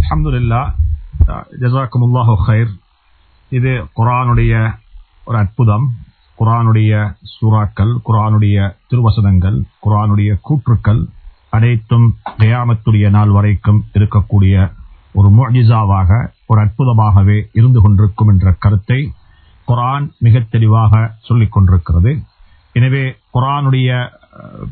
அல்ஹம்துலில்லா ஜசாக்குமுல்லாஹு ஹைர் இது குரானுடைய ஒரு அற்புதம் குரானுடைய சூறாக்கள் குரானுடைய திருவசனங்கள் குரானுடைய கூற்றுக்கள் அனைத்தும் கயாமத்துடைய நாள் வரைக்கும் இருக்கக்கூடிய ஒரு முஜிசாவாக ஒரு அற்புதமாகவே இருந்து கொண்டிருக்கும் என்ற கருத்தை குரான் மிக தெளிவாக சொல்லிக் கொண்டிருக்கிறது எனவே குரானுடைய அஹ்,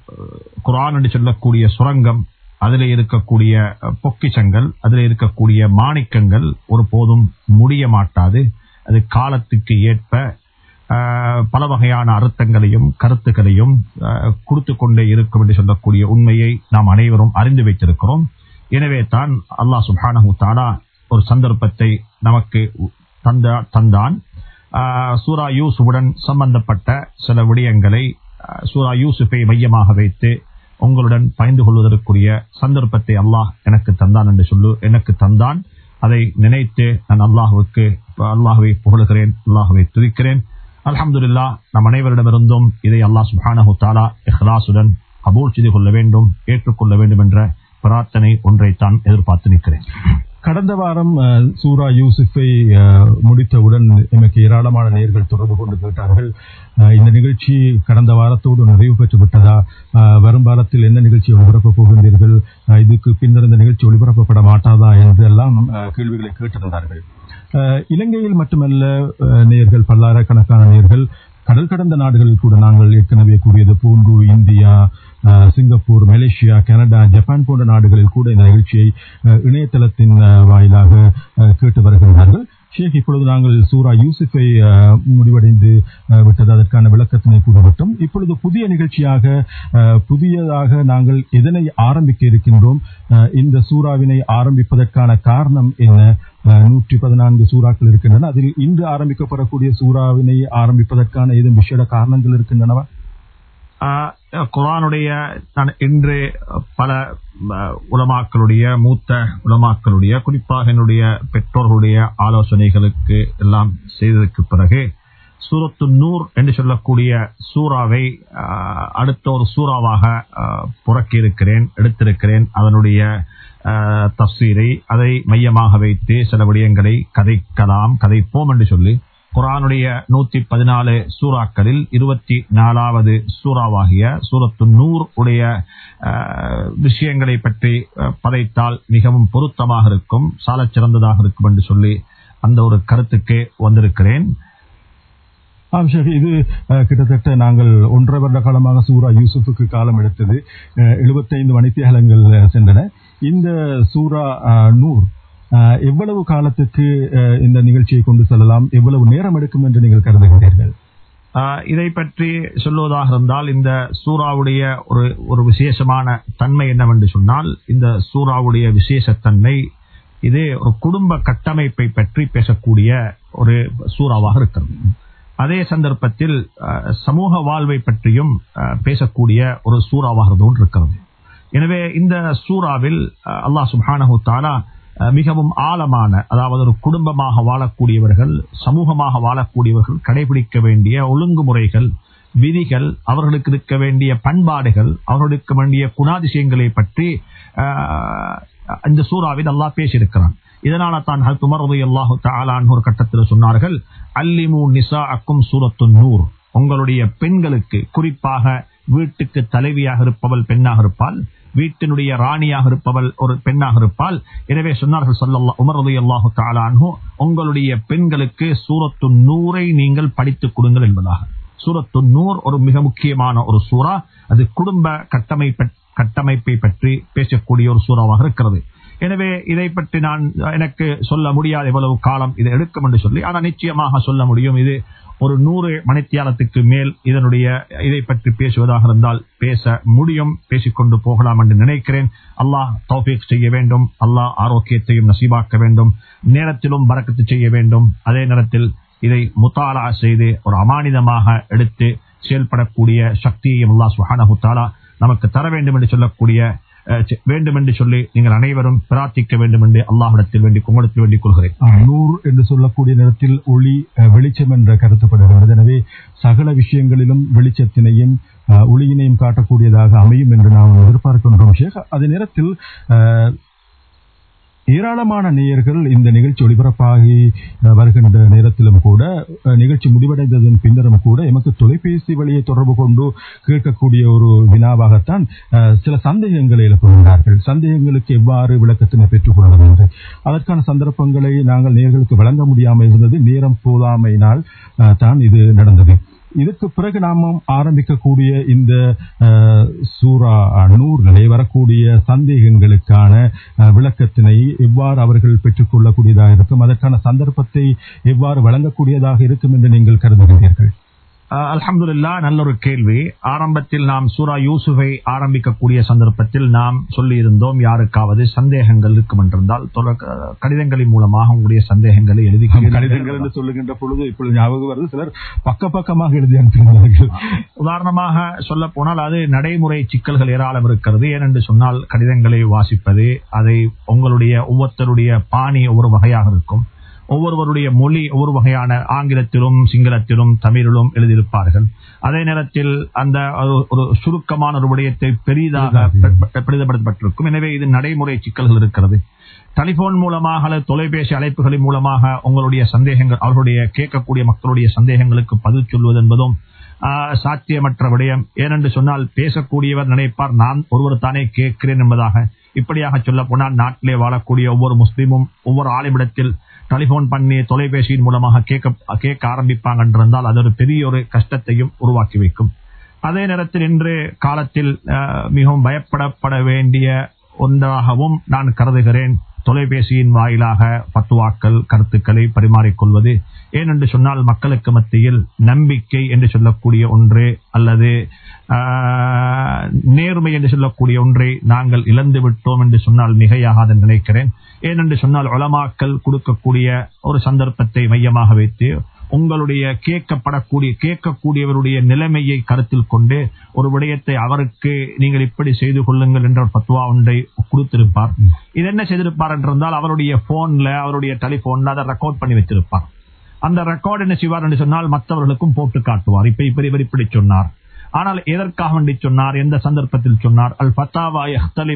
குரான் என்று சொல்லக்கூடிய சுரங்கம் அதில் இருக்கக்கூடிய அஹ், பொக்கிஷங்கள் அதில் இருக்கக்கூடிய மாணிக்கங்கள் ஒருபோதும் முடிய மாட்டாது அது காலத்துக்கு ஏற்ப அஹ், பல வகையான அர்த்தங்களையும் கருத்துக்களையும் அஹ், கொடுத்து கொண்டே இருக்கும் என்று சொல்லக்கூடிய உண்மையை நாம் அனைவரும் அறிந்து வைத்திருக்கிறோம் எனவே தான் அல்லாஹ் சுப்ஹானஹு தஆலா ஒரு சந்தர்ப்பத்தை நமக்கு தந்த தந்தான் ஆஹ் சூரா யூசுஃபுடன் சம்பந்தப்பட்ட சில விடயங்களை ஆஹ் சூரா யூசுஃபை மையமாக வைத்து உங்களுடன் பகிர்ந்து கொள்வதற்குரிய சந்தர்ப்பத்தை அல்லாஹ் எனக்கு தந்தான் என்று சொல்லு எனக்கு தந்தான் அதை நினைத்து நான் அல்லாஹுவுக்கு அல்லாஹுவை புகழுகிறேன் அல்லாஹுவை துதிக்கிறேன் அல்ஹம்துலில்லாஹ் நம் அனைவரிடமிருந்தும் இதை அல்லாஹ் சுப்ஹானஹு தஆலா இஹ்லாசுடன் கபூல் செய்து கொள்ள வேண்டும் ஏற்றுக்கொள்ள வேண்டும் என்ற பிரார்த்தனை ஒன்றைத்தான் எதிர்பார்த்து நிற்கிறேன் கடந்த வாரம் அஹ், சூரா யூசுஃபை அஹ், முடித்தவுடன் எமக்கு ஏராளமான நேர்கள் தொடர்பு கொண்டு கேட்டார்கள் அஹ், இந்த நிகழ்ச்சி கடந்த வாரத்தோடு நிறைவு பெற்று விட்டதா அஹ், வரும் வாரத்தில் என்ன நிகழ்ச்சி ஒளிபரப்பப் போகின்றீர்கள் அஹ், இதுக்கு பின்னர் இந்த நிகழ்ச்சி ஒளிபரப்பப்பட மாட்டாதா என்றெல்லாம் அஹ், கேள்விகளை கேட்டிருந்தார்கள் அஹ், இலங்கையில் மட்டுமல்ல அஹ், நேர்கள் பல்லாயிரக்கணக்கான நேர்கள் கடல் கடந்த நாடுகளில் கூட நாங்கள் ஏற்கனவே கூறியது போன்று இந்தியா அஹ், சிங்கப்பூர் மலேசியா கனடா ஜப்பான் போன்ற நாடுகளில் கூட இந்த நிகழ்ச்சியை அஹ், இணையதளத்தின் அஹ், வாயிலாக அஹ், கேட்டு வருகின்றார்கள் ஷேக் இப்பொழுது நாங்கள் சூரா யூசுஃபை அஹ், முடிவடைந்து அஹ், விட்டது அதற்கான விளக்கத்தினை கூறிவிட்டோம் இப்பொழுது புதிய நிகழ்ச்சியாக அஹ், புதியதாக நாங்கள் எதனை ஆரம்பிக்க இருக்கின்றோம் அஹ், இந்த சூறாவினை ஆரம்பிப்பதற்கான காரணம் என்ன அஹ், நூற்றி பதினான்கு சூறாக்கள் இருக்கின்றன அதில் இன்று ஆரம்பிக்கப்படக்கூடிய சூறாவினை ஆரம்பிப்பதற்கான ஏதும் விஷய காரணங்கள் இருக்கின்றனவா ஆஹ் குர்ஆனுடைய நான் இன்று பல ஆஹ், உலமாக்களுடைய மூத்த உலமாக்களுடைய குறிப்பாக என்னுடைய பெற்றோர்களுடைய ஆலோசனைகளுக்கு எல்லாம் செய்ததற்கு பிறகு சூரத்து நூர் என்று சொல்லக்கூடிய சூறாவை ஆஹ், அடுத்த ஒரு சூறாவாக ஆஹ், புறக்கியிருக்கிறேன் எடுத்திருக்கிறேன் அதனுடைய ஆஹ், தஃசீரை அதை மையமாக வைத்து சில விடயங்களை கதைக்கலாம் கதைப்போம் என்று சொல்லி குரானுடைய நூத்தி பதினாலு சூறாக்களில் இருபத்தி நாலாவது சூறாவாகிய சூரத்து நூர் உடைய அஹ், விஷயங்களை பற்றி அஹ், பதைத்தால் மிகவும் பொருத்தமாக இருக்கும் சாலச் சிறந்ததாக இருக்கும் என்று சொல்லி அந்த ஒரு கருத்துக்கு வந்திருக்கிறேன் ஆம் ஷேக் இது அஹ், கிட்டத்தட்ட நாங்கள் ஒன்றரை வருட காலமாக சூரா யூசுஃபுக்கு காலம் எடுத்தது எழுபத்தைந்து மணித்தியாலங்கள் அஹ், சென்றன இந்த சூரா அஹ், நூர் அஹ், எவ்வளவு காலத்துக்கு அஹ், இந்த நிகழ்ச்சியை கொண்டு செல்லலாம் எவ்வளவு நேரம் எடுக்கும் என்று நீங்கள் கருதுகிறீர்கள் ஆஹ், இதை பற்றி சொல்லுவதாக இருந்தால் இந்த சூறாவுடைய ஒரு ஒரு விசேஷமான தன்மை என்னவென்று சொன்னால் இந்த சூறாவுடைய விசேஷத்தன்மை இது ஒரு குடும்ப கட்டமைப்பை பற்றி பேசக்கூடிய ஒரு சூறாவாக இருக்கிறது அதே சந்தர்ப்பத்தில் அஹ், சமூக வாழ்வை பற்றியும் அஹ், பேசக்கூடிய ஒரு சூறாவாக இருந்து இருக்கிறது எனவே இந்த சூறாவில் அஹ், அல்லாஹ் சுப்ஹானஹு தஆலா அஹ், மிகவும் ஆழமான அதாவது ஒரு குடும்பமாக வாழக்கூடியவர்கள் சமூகமாக வாழக்கூடியவர்கள் கடைபிடிக்க வேண்டிய ஒழுங்குமுறைகள் விதிகள் அவர்களுக்கு இருக்க வேண்டிய பண்பாடுகள் அவர்களுக்கு வேண்டிய குணாதிசயங்களை பற்றி அஹ், இந்த சூறாவில் அல்லாஹ் பேசியிருக்கிறான் இதனால தான் ஹத் உமர் ரலியல்லாஹு தஆலான் ஒரு கட்டத்தில் சொன்னார்கள் அல்லிமு நிசாஅக்கும் சூரத்து நூர் உங்களுடைய பெண்களுக்கு குறிப்பாக வீட்டுக்கு தலைவியாக இருப்பவள் பெண்ணாக இருப்பாள் வீட்டினுடைய ராணியாக இருப்பவள் ஒரு பெண்ணாக இருப்பாள் எனவே சொன்னார்கள் சொல்லல்லா உமர் ரலியல்லாஹு தஆலான்ஹு உங்களுடைய பெண்களுக்கு சூரத்து நூரை நீங்கள் படித்துக் கொடுங்கள் என்பதாக சூரத்து நூர் ஒரு மிக முக்கியமான ஒரு சூறா அது குடும்ப கட்டமைப்பை கட்டமைப்பை பற்றி பேசக்கூடிய ஒரு சூறாவாக இருக்கிறது எனவே இதை பற்றி நான் எனக்கு சொல்ல முடியாது எவ்வளவு காலம் இது எடுக்கும் என்று சொல்லி ஆனால் நிச்சயமாக சொல்ல முடியும் இது ஒரு நூறு மணித்தியாலத்துக்கு மேல் இதனுடைய இதை பற்றி பேசுவதாக இருந்தால் பேச முடியும் பேசிக்கொண்டு போகலாம் என்று நினைக்கிறேன் அல்லாஹ் தௌஃபீக் செய்ய வேண்டும் அல்லாஹ் ஆரோக்கியத்தையும் நசீபாக்க வேண்டும் நேரத்திலும் பறக்கத்து செய்ய வேண்டும் அதே நேரத்தில் இதை முத்தாலா செய்து ஒரு அமானிதமாக எடுத்து செயல்படக்கூடிய சக்தியையும் அல்லாஹ் சுஹானஹு தஆலா நமக்கு தர வேண்டும் என்று சொல்லக்கூடிய அஹ், செ- வேண்டும் என்று சொல்லி நீங்கள் அனைவரும் பிரார்த்திக்க வேண்டும் என்று அல்லாஹிடத்தில் வேண்டி உங்களிடத்தில் வேண்டிக் கொள்கிறேன் ஆ, நூர் என்று சொல்லக்கூடிய நேரத்தில் ஒளி அஹ், வெளிச்சம் என்ற கருத்துப்படுகிறது எனவே சகல விஷயங்களிலும் வெளிச்சத்தினையும் அஹ், ஒளியினையும் காட்டக்கூடியதாக அமையும் என்று நாம் எதிர்பார்க்கின்றோம் ஷேக் அதே நேரத்தில் அஹ், ஏராளமான நேயர்கள் இந்த நிகழ்ச்சி ஒளிபரப்பாகி அஹ், வருகின்ற நேரத்திலும் கூட அஹ், நிகழ்ச்சி முடிவடைந்ததன் பின்னரும் கூட எமக்கு தொலைபேசி வழியை தொடர்பு கொண்டு கேட்கக்கூடிய ஒரு வினாவாகத்தான் அஹ், சில சந்தேகங்களை எழுப்புகின்றார்கள் சந்தேகங்களுக்கு எவ்வாறு விளக்கத்தினை பெற்றுக் கொள்வது என்று அதற்கான சந்தர்ப்பங்களை நாங்கள் நேர்களுக்கு வழங்க முடியாமல் இருந்தது நேரம் போதாமையினால் அஹ், தான் இது நடந்தது இதற்கு பிறகு நாம ஆரம்பிக்கக்கூடிய இந்த அஹ், சூரா நூறிலே வரக்கூடிய சந்தேகங்களுக்கான அஹ், விளக்கத்தினை எவ்வாறு அவர்கள் பெற்றுக்கொள்ளக்கூடியதாக இருக்கும் அதற்கான சந்தர்ப்பத்தை எவ்வாறு வழங்கக்கூடியதாக இருக்கும் என்று நீங்கள் கருதுகிறீர்கள் அஹ், அல்ஹம்துலில்லா நல்ல ஒரு கேள்வி ஆரம்பத்தில் நாம் சூரா யூசுஃபை ஆரம்பிக்கக்கூடிய சந்தர்ப்பத்தில் நாம் சொல்லி இருந்தோம் யாருக்காவது சந்தேகங்கள் இருக்கும் என்றிருந்தால் தொலை- கடிதங்களின் மூலமாக உங்களுடைய சந்தேகங்களை எழுதி கடிதங்கள் என்று சொல்லுகின்ற பொழுது இப்பொழுது ஞாபகம் வருது சிலர் பக்க பக்கமாக எழுதி அனுப்பினார்கள் உதாரணமாக சொல்ல போனால் அது நடைமுறை சிக்கல்கள் ஏராளம் இருக்கிறது ஏனென்று சொன்னால் கடிதங்களை வாசிப்பது அதை உங்களுடைய ஒவ்வொருத்தருடைய பாணி ஒவ்வொரு வகையாக இருக்கும் ஒவ்வொருவருடைய மொழி ஒவ்வொரு வகையான ஆங்கிலத்திலும் சிங்களத்திலும் தமிழிலும் எழுதியிருப்பார்கள் அதே நேரத்தில் அந்த ஒரு- ஒரு சுருக்கமான ஒரு விடயத்தை பெரிதாக பெ- பெரிதப்படுத்தப்பட்டிருக்கும் எனவே இது நடைமுறை சிக்கல்கள் இருக்கிறது டெலிபோன் மூலமாக அல்லது தொலைபேசி அழைப்புகளின் மூலமாக உங்களுடைய சந்தேகங்கள் அவர்களுடைய கேட்கக்கூடிய மக்களுடைய சந்தேகங்களுக்கு பதில் சொல்வது என்பதும் ஆஹ், சாத்தியமற்ற விடயம் ஏனென்று சொன்னால் பேசக்கூடியவர் நினைப்பார் நான் ஒருவர் தானே கேட்கிறேன் என்பதாக இப்படியாக சொல்ல போனால் நாட்டிலே வாழக்கூடிய ஒவ்வொரு முஸ்லீமும் ஒவ்வொரு ஆளுமிடத்தில் டெலிபோன் பண்ணி தொலைபேசியின் மூலமாக கேட்க கேட்க ஆரம்பிப்பாங்க என்றிருந்தால் அது ஒரு பெரிய ஒரு கஷ்டத்தையும் உருவாக்கி வைக்கும் அதே நேரத்தில் இன்று காலத்தில் ஆஹ், மிகவும் பயப்படப்பட வேண்டிய ஒன்றாகவும் நான் கருதுகிறேன் தொலைபேசியின் வாயிலாக பத்துவாக்கள் கருத்துக்களை பரிமாறிக்கொள்வது ஏனென்று சொன்னால் மக்களுக்கு மத்தியில் நம்பிக்கை என்று சொல்லக்கூடிய ஒன்று அல்லது ஆஹ், நேர்மை என்று சொல்லக்கூடிய ஒன்றை நாங்கள் இழந்து விட்டோம் என்று சொன்னால் மிகையாகாது நினைக்கிறேன் ஏனென்று சொன்னால் உலமாக்கள் கொடுக்கக்கூடிய ஒரு சந்தர்ப்பத்தை மையமாக வைத்து உங்களுடைய கேட்கப்படக்கூடிய கேட்கக்கூடியவருடைய நிலைமையை கருத்தில் கொண்டு ஒரு விடயத்தை அவருக்கு நீங்கள் இப்படி செய்து கொள்ளுங்கள் என்ற பத்துவா ஒன்றை கொடுத்திருப்பார் இது என்ன செய்திருப்பார் என்றிருந்தால் அவருடைய போன்ல அவருடைய டெலிபோன்ல அதை ரெக்கார்ட் பண்ணி வச்சிருப்பார் அந்த ரெக்கார்ட் என்ன செய்வார் என்று சொன்னால் மற்றவர்களுக்கும் போட்டு காட்டுவார் இப்ப இப்படி இவர் இப்படி சொன்னார் ஆனால் எதற்காக வேண்டி சொன்னார் எந்த சந்தர்ப்பத்தில் சொன்னார் அல் பத்தாவா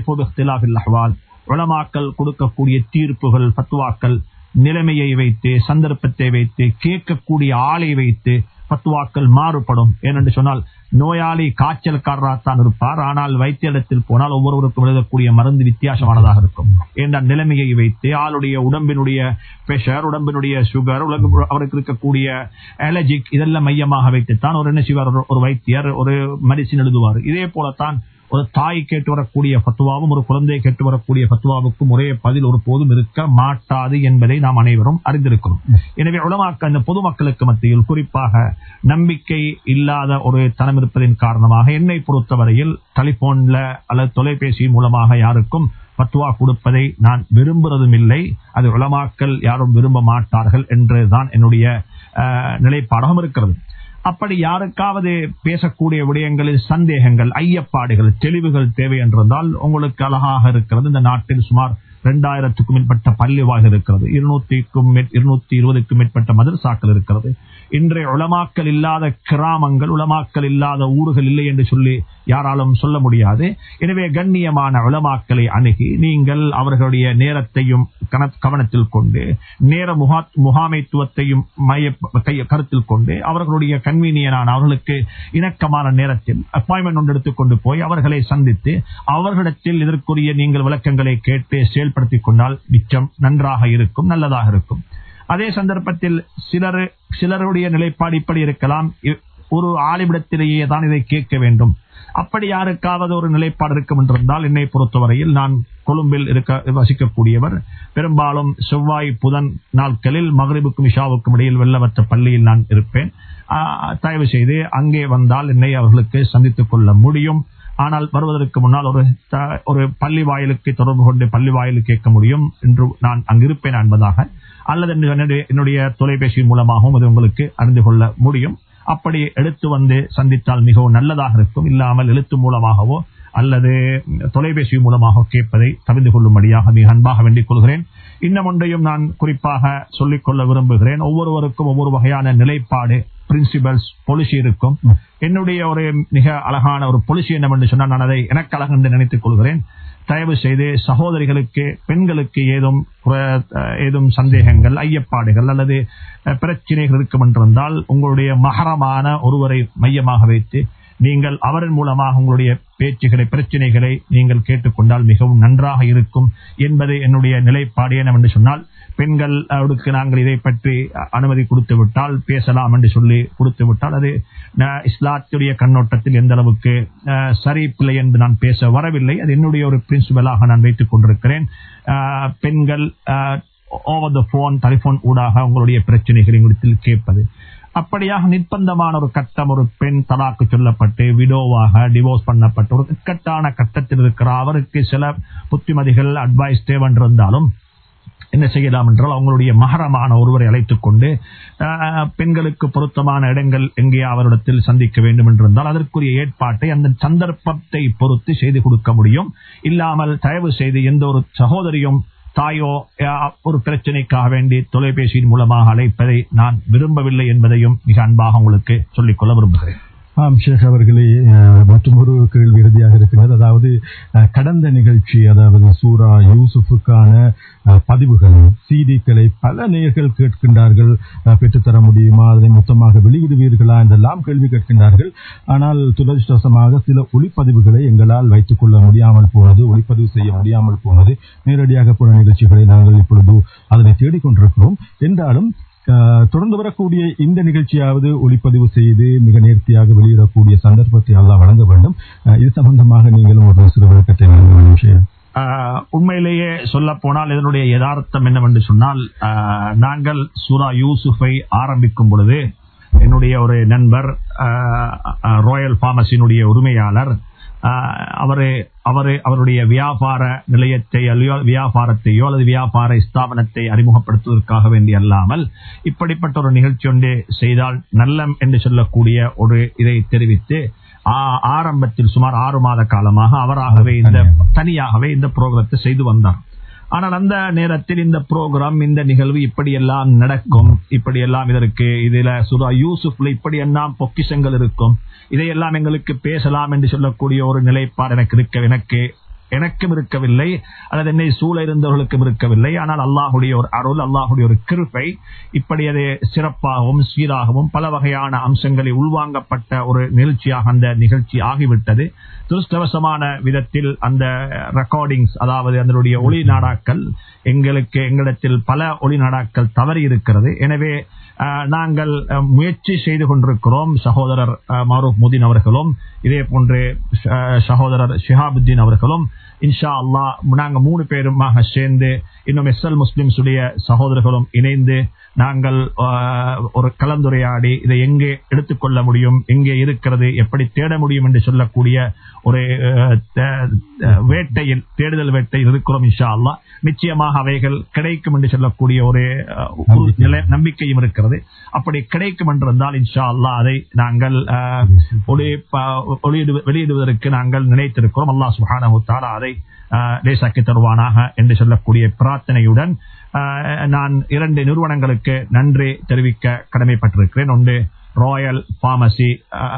அஹ்வால் உலமாக்கள் கொடுக்கக்கூடிய தீர்ப்புகள் பத்துவாக்கள் நிலைமையை வைத்து சந்தர்ப்பத்தை வைத்து கேட்கக்கூடிய ஆளை வைத்து பத்துவாக்கள் மாறுபடும் ஏனென்று சொன்னால் நோயாளி காய்ச்சல்காரராகத்தான் இருப்பார் ஆனால் வைத்தியத்தில் போனால் ஒவ்வொருவருக்கும் எழுதக்கூடிய மருந்து வித்தியாசமானதாக இருக்கும் என்ற நிலைமையை வைத்து ஆளுடைய உடம்பினுடைய பிரஷர் உடம்பினுடைய சுகர் உலக அவருக்கு இருக்கக்கூடிய அலர்ஜிக் இதெல்லாம் மையமாக வைத்துத்தான் ஒரு என்ன செய்வார் ஒரு- ஒரு வைத்தியர் ஒரு மெடிசின் எழுதுவார் இதே போலத்தான் ஒரு தாய் கேட்டு வரக்கூடிய பத்துவாவும் ஒரு குழந்தை கேட்டு வரக்கூடிய பத்துவாவுக்கும் ஒரே பதில் ஒரு போதும் இருக்க மாட்டாது என்பதை நாம் அனைவரும் அறிந்திருக்கிறோம் எனவே உலமாக்க அந்த பொதுமக்களுக்கு மத்தியில் குறிப்பாக நம்பிக்கை இல்லாத ஒரு தனம் இருப்பதின் காரணமாக என்னை பொறுத்தவரையில் டெலிபோன்ல அல்லது தொலைபேசி மூலமாக யாருக்கும் பத்துவா கொடுப்பதை நான் விரும்புறதும் இல்லை அது உலமாக்கல் யாரும் விரும்ப மாட்டார்கள் என்றுதான் என்னுடைய அஹ், நிலைப்பாடாகவும் இருக்கிறது அப்படி யாருக்காவது பேசக்கூடிய விடயங்களில் சந்தேகங்கள் ஐயப்பாடுகள் தெளிவுகள் தேவை என்றிருந்தால் உங்களுக்கு அழகாக இருக்கிறது இந்த நாட்டில் சுமார் இரண்டாயிரத்துக்கும் மேற்பட்ட பள்ளிவாக இருக்கிறது இருநூத்திக்கும் இருநூத்தி இருபதுக்கும் மேற்பட்ட மதரசாக்கள் இருக்கிறது இன்றைய உலமாக்கல் இல்லாத கிராமங்கள் உலமாக்கல் இல்லாத ஊர்கள் இல்லை என்று சொல்லி யாராலும் சொல்ல முடியாது எனவே கண்ணியமான உலமாக்களை அணுகி நீங்கள் அவர்களுடைய நேரத்தையும் கன- கவனத்தில் கொண்டு நேர முகா முகாமைத்துவத்தையும் மைய கைய- கருத்தில் கொண்டு அவர்களுடைய கன்வீனியனான அவர்களுக்கு இணக்கமான நேரத்தில் அப்பாயின்மெண்ட் ஒன்று எடுத்துக்கொண்டு போய் அவர்களை சந்தித்து அவர்களிடத்தில் இதற்குரிய நீங்கள் விளக்கங்களை கேட்டு செயல்படுத்திக் கொண்டால் மிச்சம் நன்றாக இருக்கும் நல்லதாக இருக்கும் அதே சந்தர்ப்பத்தில் சிலர் சிலருடைய நிலைப்பாடு இப்படி இருக்கலாம் இ- ஒரு ஆலிவிடத்திலேயே தான் இதை கேட்க வேண்டும் அப்படி யாருக்காவது ஒரு நிலைப்பாடு இருக்கும் என்றிருந்தால் என்னை பொறுத்தவரையில் நான் கொழும்பில் இருக்க வசிக்கக்கூடியவர் பெரும்பாலும் செவ்வாய் புதன் நாட்களில் மகரிபுக்கும் இஷாவுக்கும் இடையில் வெள்ளவற்ற பள்ளியில் நான் இருப்பேன் ஆ, தயவு செய்து அங்கே வந்தால் என்னை அவர்களுக்கு சந்தித்துக் கொள்ள முடியும் ஆனால் வருவதற்கு முன்னால் ஒரு த- ஒரு பள்ளி வாயிலுக்கு தொடர்பு கொண்டு பள்ளி வாயிலுக்கு கேட்க முடியும் என்று நான் அங்கு இருப்பேன் என்பதாக அல்லது என்னுடைய- என்னுடைய தொலைபேசி மூலமாகவும் அது உங்களுக்கு அறிந்து கொள்ள முடியும் அப்படி எடுத்து வந்து சந்தித்தால் மிகவும் நல்லதாக இருக்கும் இல்லாமல் எழுத்து மூலமாகவோ அல்லது தொலைபேசி மூலமாக கேட்பதை தவிர்த்து கொள்ளும்படியாக மிக அன்பாக வேண்டிக் கொள்கிறேன் இன்னும் ஒன்றையும் நான் குறிப்பாக சொல்லிக் கொள்ள விரும்புகிறேன் ஒவ்வொருவருக்கும் ஒவ்வொரு வகையான நிலைப்பாடு பிரின்சிபல்ஸ் பொலிசி இருக்கும் என்னுடைய ஒரு மிக அழகான ஒரு பொலிசி என்னவென்று சொன்னால் நான் அதை எனக்கு அழகு என்று நினைத்துக் கொள்கிறேன் தயவு செய்து சகோதரிகளுக்கு பெண்களுக்கு ஏதும் குற- அஹ், ஏதும் சந்தேகங்கள் ஐயப்பாடுகள் அல்லது அஹ், பிரச்சனைகள் இருக்கும் என்றிருந்தால் உங்களுடைய மகரமான ஒருவரை மையமாக வைத்து நீங்கள் அவரின் மூலமாக உங்களுடைய பேச்சுகளை பிரச்சனைகளை நீங்கள் கேட்டுக்கொண்டால் மிகவும் நன்றாக இருக்கும் என்பது என்னுடைய நிலைப்பாடு என்னவென்று சொன்னால் பெண்கள் அவருக்கு நாங்கள் இதை பற்றி அ- அனுமதி கொடுத்து விட்டால் பேசலாம் என்று சொல்லி கொடுத்து விட்டால் அது ந- இஸ்லாத்துடைய கண்ணோட்டத்தில் எந்த அளவுக்கு அஹ், சரி பிள்ளை என்று நான் பேச வரவில்லை அது என்னுடைய ஒரு பிரின்சிபலாக நான் வைத்துக் கொண்டிருக்கிறேன் அஹ், பெண்கள் ஓவர் த போன் டெலிபோன் ஊடாக உங்களுடைய பிரச்சனைகளை உங்களிடத்தில் கேட்பது அப்படியாக நிர்பந்தமான ஒரு கட்டம் ஒரு பெண் தலாக்கு சொல்லப்பட்டு விடோவாக டிவோர்ஸ் பண்ணப்பட்டு ஒரு இக்கட்டான கட்டத்தில் இருக்கிற அவருக்கு சில புத்திமதிகள் அட்வைஸ் தேவென்றிருந்தாலும் என்ன செய்யலாம் என்றால் அவங்களுடைய மகரமான ஒருவரை அழைத்துக் கொண்டு ஆஹ், பெண்களுக்கு பொருத்தமான இடங்கள் எங்கே அவரிடத்தில் சந்திக்க வேண்டும் என்றிருந்தால் அதற்குரிய ஏற்பாட்டை அந்த சந்தர்ப்பத்தை பொறுத்து செய்து கொடுக்க முடியும் இல்லாமல் தயவு செய்து எந்த ஒரு சகோதரியும் தாயோ ஆஹ், ஒரு பிரச்சனைக்காக வேண்டி தொலைபேசியின் மூலமாக அழைப்பதை நான் விரும்பவில்லை என்பதையும் மிக அன்பாக உங்களுக்கு சொல்லிக்கொள்ள விரும்புகிறேன் ஆம் ஷேக் அவர்களே அஹ், மற்றொரு கேள்வி இறுதியாக இருக்கின்றது அதாவது அஹ், கடந்த நிகழ்ச்சி அதாவது சூரா யூசுஃபுக்கான அஹ், பதிவுகள் சிடிக்களை பல நேர்கள் கேட்கின்றார்கள் அஹ், பெற்றுத்தர முடியுமா அதனை மொத்தமாக வெளியிடுவீர்களா என்றெல்லாம் கேள்வி கேட்கின்றார்கள் ஆனால் துரதிருஷ்டவசமாக சில ஒளிப்பதிவுகளை எங்களால் வைத்துக் கொள்ள முடியாமல் போனது ஒளிப்பதிவு செய்ய முடியாமல் போனது நேரடியாக போன நிகழ்ச்சிகளை நாங்கள் இப்பொழுது அதனை தேடிக்கொண்டிருக்கிறோம் என்றாலும் அஹ், தொடர்ந்து வரக்கூடிய இந்த நிகழ்ச்சியாவது ஒளிப்பதிவு செய்து மிக நேர்த்தியாக வெளியிடக்கூடிய சந்தர்ப்பத்தை அல்லாஹ் வழங்க வேண்டும் அஹ், இது சம்பந்தமாக நீங்களும் ஒரு சிறு விளக்கத்தை வழங்க வேண்டும் விஷயம் ஆஹ் உண்மையிலேயே சொல்ல போனால் இதனுடைய யதார்த்தம் என்னவென்று சொன்னால் ஆஹ் நாங்கள் சூரா யூசுஃபை ஆரம்பிக்கும் பொழுது என்னுடைய ஒரு நண்பர் ராயல் பார்மசியினுடைய உரிமையாளர் ஆஹ் அவரு அவரு அவருடைய வியாபார நிலையத்தை அல்லையோ வியாபாரத்தையோ அல்லது வியாபார ஸ்தாபனத்தை அறிமுகப்படுத்துவதற்காக வேண்டி அல்லாமல் இப்படிப்பட்ட ஒரு நிகழ்ச்சி ஒன்றே செய்தால் நல்லம் என்று சொல்லக்கூடிய ஒரு இதை தெரிவித்து ஆ- ஆரம்பத்தில் சுமார் ஆறு மாத காலமாக அவராகவே இந்த தனியாகவே இந்த புரோகிரத்தை செய்து வந்தார் ஆனால் அந்த நேரத்தில் இந்த புரோகிராம் இந்த நிகழ்வு இப்படியெல்லாம் நடக்கும் இப்படியெல்லாம் இதற்கு இதுல சுரா யூசுப்ல இப்படியெல்லாம் பொக்கிஷங்கள் இருக்கும் இதையெல்லாம் எங்களுக்கு பேசலாம் என்று சொல்லக்கூடிய ஒரு நிலைப்பாடு எனக்கு இருக்க எனக்கு எனக்கும் இருக்கவில்லை அல்லது என்னை சூழ இருந்தவர்களுக்கும் இருக்கவில்லை ஆனால் அல்லாஹுடைய ஒரு அருள் அல்லாஹுடைய ஒரு கிருப்பை இப்படி அது சிறப்பாகவும் சீராகவும் பல வகையான அம்சங்களை உள்வாங்கப்பட்ட ஒரு நிகழ்ச்சியாக அந்த நிகழ்ச்சி ஆகிவிட்டது துருஷ்டவசமான விதத்தில் அந்த ரெக்கார்டிங்ஸ் அதாவது அதனுடைய ஒளி நாடாக்கள் எங்களுக்கு எங்களிடத்தில் பல ஒளி நாடாக்கள் தவறி இருக்கிறது எனவே அஹ், நாங்கள் அஹ், முயற்சி செய்து கொண்டிருக்கிறோம் சகோதரர் அஹ், மாரூப் முதீன் அவர்களும் இதே போன்று அஹ், சகோதரர் ஷிஹாபுத்தீன் அவர்களும் இன்ஷா அல்லாஹ் நாங்கள் மூணு பேருமாக சேர்ந்து இன்னும் எஸ் எல் முஸ்லிம்ஸுடைய சகோதரர்களும் இணைந்து நாங்கள் அஹ், ஒரு கலந்துரையாடி இதை எங்கே எடுத்துக்கொள்ள முடியும் எங்கே இருக்கிறது எப்படி தேட முடியும் என்று சொல்லக்கூடிய ஒரு அஹ், தே- அஹ், வேட்டையில் தேடுதல் வேட்டையில் இருக்கிறோம் இன்ஷா அல்லாஹ் நிச்சயமாக அவைகள் கிடைக்கும் என்று சொல்லக்கூடிய ஒரு அஹ், உறு- நிலை- நம்பிக்கையும் இருக்கிறது அப்படி கிடைக்கும் என்றிருந்தால் இன்ஷா அல்லாஹ் அதை நாங்கள் அஹ், ஒளி ப- ஒளியிடு- வெளியிடுவதற்கு நாங்கள் நினைத்திருக்கிறோம் அல்லாஹ் சுப்ஹானஹு தஆலா அதை அஹ், லேசாக்கி தருவானாக என்று சொல்லக்கூடிய பிரார்த்தனையுடன் அஹ், நான் இரண்டு நிறுவனங்களுக்கு நன்றி தெரிவிக்க கடமைப்பட்டிருக்கிறேன் ஒன்று royal pharmacy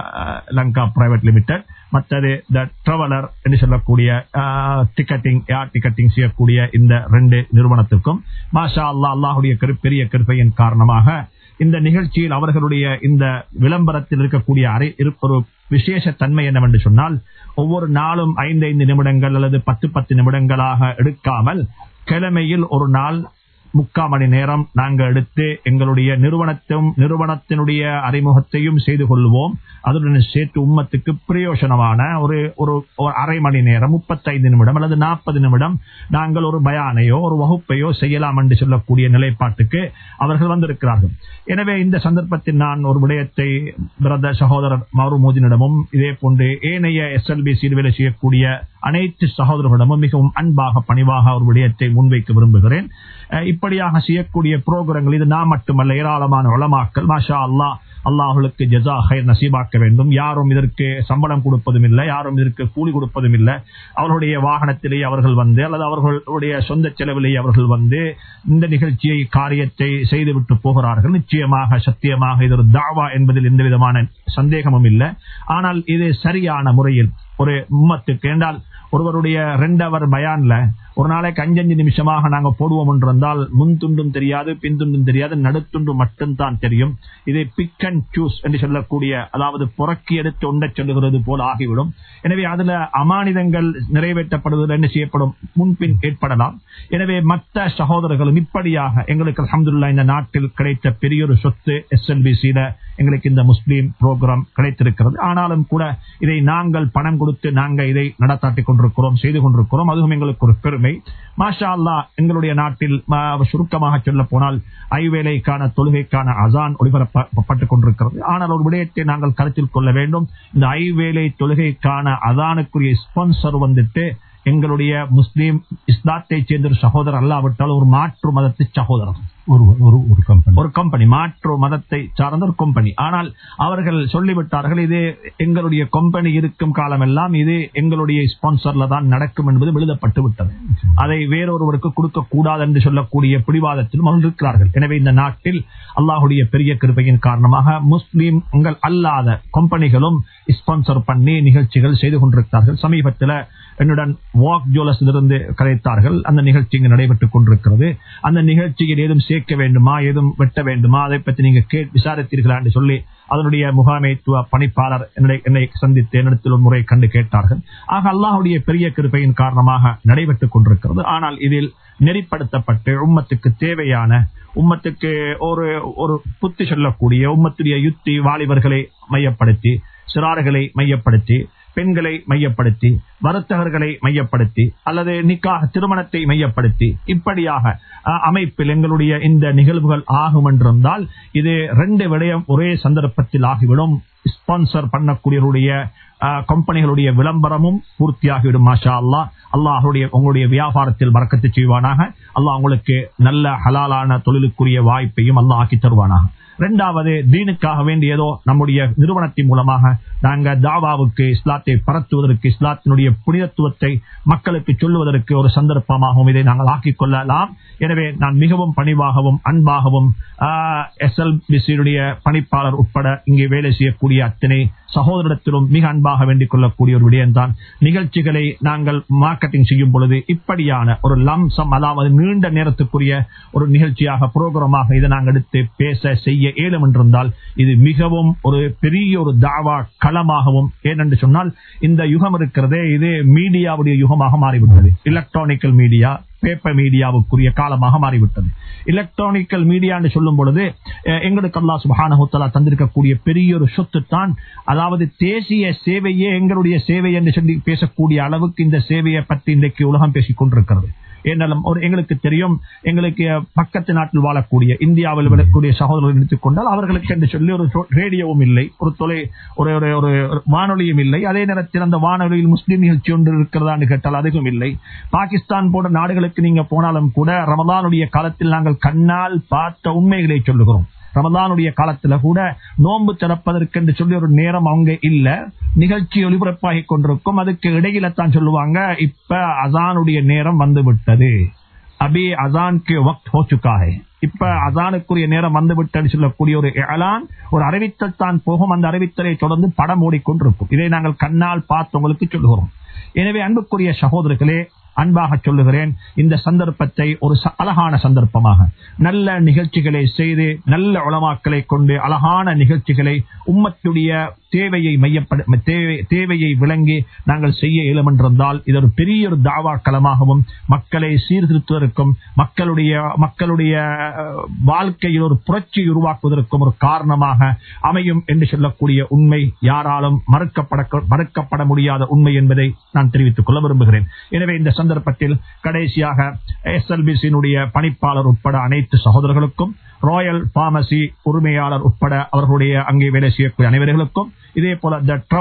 Lanka private limited மற்றது த டிராவலர் என்று சொல்லக்கூடிய டிக்கெட்டிங் ஏர் டிக்கெட்டிங் செய்யக்கூடிய இந்த ரெண்டு நிறுவனத்துக்கும் மாஷா அல்லாஹ் அல்லாஹுடைய கரு- பெரிய கிருப்பையின் காரணமாக இந்த நிகழ்ச்சியில் அவர்களுடைய இந்த விளம்பரத்தில் இருக்கக்கூடிய அரை இரு- ஒரு விசேஷ தன்மை என்னவென்று சொன்னால் ஒவ்வொரு நாளும் ஐந்து ஐந்து நிமிடங்கள் அல்லது பத்து பத்து நிமிடங்களாக எடுக்காமல் கிழமையில் ஒரு நாள் முக்கால் மணி நேரம் நாங்கள் எடுத்து எங்களுடைய நிறுவனத்தையும் நிறுவனத்தினுடைய அறிமுகத்தையும் செய்து கொள்வோம் அதுடன் சேர்த்து உம்மத்துக்கு பிரயோஜனமான ஒரு ஒரு ஒரு அரை மணி நேரம் முப்பத்தைந்து நிமிடம் அல்லது நாற்பது நிமிடம் நாங்கள் ஒரு பயானையோ ஒரு வகுப்பையோ செய்யலாம் என்று சொல்லக்கூடிய நிலைப்பாட்டுக்கு அவர்கள் வந்திருக்கிறார்கள் எனவே இந்த சந்தர்ப்பத்தில் நான் ஒரு விடயத்தை பிரத சகோதரர் மருமோதினிடமும் இதே போன்று ஏனைய எஸ்எல்பி வேலை செய்யக்கூடிய அனைத்து சகோதரர்களிடமும் மிகவும் அன்பாக பணிவாக ஒரு விடயத்தை முன்வைக்க விரும்புகிறேன் அஹ் இப்படியாக செய்யக்கூடிய புரோகிரங்கள் இது நான் மட்டுமல்ல ஏராளமான உளமாக்கல் மாஷா அல்லாஹ் அல்லாஹுக்கு ஜசா ஹைர் நசீபாக்க வேண்டும் யாரும் இதற்கு சம்பளம் கொடுப்பதும் இல்லை யாரும் இதற்கு கூலி கொடுப்பதும் இல்லை அவர்களுடைய வாகனத்திலேயே அவர்கள் வந்து அல்லது அவர்களுடைய சொந்த செலவிலேயே அவர்கள் வந்து இந்த நிகழ்ச்சியை காரியத்தை செய்துவிட்டு போகிறார்கள் நிச்சயமாக சத்தியமாக இது ஒரு தாவா என்பதில் எந்த விதமான சந்தேகமும் இல்லை ஆனால் இது சரியான முறையில் ஒரு உம்மத்துக்கு என்றால் ஒருவருடைய ரெண்டு அவர் பயான்ல ஒரு நாளைக்கு அஞ்சஞ்சு நிமிஷமாக நாங்க போடுவோம் என்றிருந்தால் முன் துண்டும் தெரியாது பின் துண்டும் தெரியாது நடுத்துண்டு மட்டும்தான் தெரியும் இதை பிக் அண்ட் சூஸ் என்று சொல்லக்கூடிய அதாவது புறக்கி எடுத்து உண்ட சொல்லுகிறது போல ஆகிவிடும் எனவே அதுல அமானிதங்கள் நிறைவேற்றப்படுவதில் என்ன செய்யப்படும் முன்பின் ஏற்படலாம் எனவே மற்ற சகோதரர்களும் இப்படியாக எங்களுக்கு அலமதுல்லா இந்த நாட்டில் கிடைத்த பெரிய ஒரு சொத்து எஸ்எல்பிசியில எங்களுக்கு இந்த முஸ்லீம் புரோகிராம் கிடைத்திருக்கிறது ஆனாலும் கூட இதை நாங்கள் பணம் கொடுத்து நாங்கள் இதை நடத்தாட்டிக் கொண்டிருக்கிறோம் செய்து கொண்டிருக்கிறோம் அதுவும் எங்களுக்கு ஒரு பெருமை மாஷா அல்லா எங்களுடைய நாட்டில் சுருக்கமாக சொல்ல போனால் ஐவேலைக்கான தொழுகைக்கான அசான் ஒளிபரப்பப்பட்டுக் கொண்டிருக்கிறது ஆனால் ஒரு விடயத்தை நாங்கள் கருத்தில் கொள்ள வேண்டும் இந்த ஐவேலை தொழுகைக்கான அதானுக்குரிய ஸ்பான்சர் வந்துட்டு எங்களுடைய முஸ்லீம் இஸ்லாத்தை சேர்ந்த ஒரு சகோதரர் அல்லாவிட்டால் ஒரு மாற்று மதத்து சகோதரர் ஒரு ஒரு ஒரு கம்பெனி ஒரு கம்பெனி மாற்று மதத்தை சார்ந்த ஒரு கம்பெனி ஆனால் அவர்கள் சொல்லிவிட்டார்கள் இது எங்களுடைய கம்பெனி இருக்கும் காலமெல்லாம் இது எங்களுடைய ஸ்பான்சர்ல தான் நடக்கும் என்பது எழுதப்பட்டு விட்டது அதை வேறொருவருக்கு கொடுக்க கூடாது என்று சொல்லக்கூடிய பிடிவாதத்திலும் அவர்கள் இருக்கிறார்கள் எனவே இந்த நாட்டில் அல்லாஹுடைய பெரிய கிருப்பையின் காரணமாக முஸ்லீம்கள் அல்லாத கம்பெனிகளும் ஸ்பான்சர் பண்ணி நிகழ்ச்சிகள் செய்து கொண்டிருக்கிறார்கள் சமீபத்தில் என்னுடன் வாக் ஜோலஸ் இருந்து கலைத்தார்கள் அந்த நிகழ்ச்சி இங்கு நடைபெற்றுக் கொண்டிருக்கிறது அந்த நிகழ்ச்சியில் ஏதும் சேர்க்க வேண்டுமா ஏதும் வெட்ட வேண்டுமா அதை பற்றி நீங்க கே விசாரித்தீர்களா என்று சொல்லி அதனுடைய முகாமைத்துவ பணிப்பாளர் என்னை சந்தித்து என்னிடத்தில் ஒரு முறை கண்டு கேட்டார்கள் ஆக அல்லாஹுடைய பெரிய கிருப்பையின் காரணமாக நடைபெற்றுக் கொண்டிருக்கிறது ஆனால் இதில் நெறிப்படுத்தப்பட்டு உம்மத்துக்கு தேவையான உம்மத்துக்கு ஒரு ஒரு புத்தி சொல்லக்கூடிய உம்மத்துடைய யுத்தி வாலிபர்களை மையப்படுத்தி சிறார்களை மையப்படுத்தி பெண்களை மையப்படுத்தி வர்த்தகர்களை மையப்படுத்தி அல்லது நிக்காக திருமணத்தை மையப்படுத்தி இப்படியாக அமைப்பில் எங்களுடைய இந்த நிகழ்வுகள் ஆகும் என்றிருந்தால் இது ரெண்டு விடயம் ஒரே சந்தர்ப்பத்தில் ஆகிவிடும் ஸ்பான்சர் பண்ணக்கூடியவருடைய கம்பெனிகளுடைய விளம்பரமும் பூர்த்தியாகிவிடும் மாஷா அல்லா அல்லாஹுடைய உங்களுடைய வியாபாரத்தில் மறக்கத்து செய்வானாக அல்லாஹ் உங்களுக்கு நல்ல ஹலாலான தொழிலுக்குரிய வாய்ப்பையும் அல்லாஹ் ஆக்கி தருவானாக இரண்டாவது தீனுக்காக வேண்டியதோ நம்முடைய நிறுவனத்தின் மூலமாக நாங்கள் தாவாவுக்கு இஸ்லாத்தை பரத்துவதற்கு இஸ்லாத்தினுடைய புனிதத்துவத்தை மக்களுக்கு சொல்லுவதற்கு ஒரு சந்தர்ப்பமாகவும் இதை நாங்கள் ஆக்கிக் கொள்ளலாம் எனவே நான் மிகவும் பணிவாகவும் அன்பாகவும் எஸ் எல் பிசியுடைய பணிப்பாளர் உட்பட இங்கே வேலை செய்யக்கூடிய அத்தனை சகோதரத்திலும் மிக அன்பாக வேண்டிக் கொள்ளக்கூடிய ஒரு விடயம்தான் நிகழ்ச்சிகளை நாங்கள் மார்க்கெட்டிங் செய்யும் பொழுது இப்படியான ஒரு லம்சம் அதாவது நீண்ட நேரத்துக்குரிய ஒரு நிகழ்ச்சியாக புரோகிரமாக இதை நாங்கள் எடுத்து பேச செய்ய ஏலம் என்றிருந்தால் இது மிகவும் ஒரு பெரிய ஒரு தாவா களமாகவும் ஏனென்று சொன்னால் இந்த யுகம் இருக்கிறதே இது மீடியாவுடைய யுகமாக மாறிவிட்டது எலக்ட்ரானிக்கல் மீடியா பேப்பர் மீடியாவுக்குரிய காலமாக மாறிவிட்டது எலக்ட்ரானிக்கல் மீடியா என்று சொல்லும் பொழுது எங்களுக்கு அல்லா சுபானஹுத்தலா தந்திருக்கக்கூடிய பெரிய ஒரு சொத்து தான் அதாவது தேசிய சேவையே எங்களுடைய சேவை என்று சொல்லி பேசக்கூடிய அளவுக்கு இந்த சேவையை பற்றி இன்றைக்கு உலகம் பேசிக் கொண்டிருக்கிறது ஏனாலும் ஒரு எங்களுக்கு தெரியும் எங்களுக்கு பக்கத்து நாட்டில் வாழக்கூடிய இந்தியாவில் விடக்கூடிய சகோதரர்கள் எடுத்துக் கொண்டால் அவர்களுக்கு என்று சொல்லி ஒரு ரேடியோவும் இல்லை ஒரு தொலை ஒரு ஒரு வானொலியும் இல்லை அதே நேரத்தில் அந்த வானொலியில் முஸ்லீம் நிகழ்ச்சி ஒன்று இருக்கிறதான்னு கேட்டால் அதுவும் இல்லை பாகிஸ்தான் போன்ற நாடுகளுக்கு நீங்க போனாலும் கூட ரமதானுடைய காலத்தில் நாங்கள் கண்ணால் பார்த்த உண்மைகளை சொல்லுகிறோம் ரமதானுடைய காலத்துல கூட நோன்பு திறப்பதற்கு என்று சொல்லி ஒரு நேரம் அவங்க இல்ல நிகழ்ச்சி ஒளிபரப்பாகி கொண்டிருக்கும் அதுக்கு இடையில தான் சொல்லுவாங்க இப்ப அசானுடைய நேரம் வந்து விட்டது அபி அசான்க்கு வக்த் ஹோச்சுக்காக இப்ப அசானுக்குரிய நேரம் வந்து விட்டது சொல்லக்கூடிய ஒரு அலான் ஒரு அறிவித்தல் தான் போகும் அந்த அறிவித்தலை தொடர்ந்து படம் ஓடிக்கொண்டிருக்கும் இதை நாங்கள் கண்ணால் பார்த்தவங்களுக்கு சொல்லுகிறோம் எனவே அன்புக்குரிய சகோதரர்களே அன்பாக சொல்லுகிறேன் இந்த சந்தர்ப்பத்தை ஒரு அழகான சந்தர்ப்பமாக நல்ல நிகழ்ச்சிகளை செய்து நல்ல உளமாக்களை கொண்டு அழகான நிகழ்ச்சிகளை உம்மத்துடைய தேவையை மையப்பட தேவையை விளங்கி நாங்கள் செய்ய இயலுமென்றிருந்தால் இது ஒரு பெரிய ஒரு தாவா களமாகவும் மக்களை சீர்திருத்துவதற்கும் மக்களுடைய மக்களுடைய வாழ்க்கையில் ஒரு புரட்சி உருவாக்குவதற்கும் ஒரு காரணமாக அமையும் என்று சொல்லக்கூடிய உண்மை யாராலும் மறுக்கப்பட மறுக்கப்பட முடியாத உண்மை என்பதை நான் தெரிவித்துக் கொள்ள விரும்புகிறேன் எனவே இந்த சந்தர்ப்பத்தில் கடைசியாக எஸ்எல்பிசியினுடைய பணிப்பாளர் உட்பட அனைத்து சகோதரர்களுக்கும் ராயல் பார்மசி உரிமையாளர் உட்பட அவர்களுடைய அங்கே வேலை செய்யக்கூடிய அனைவர்களுக்கும் இதே போல the traveller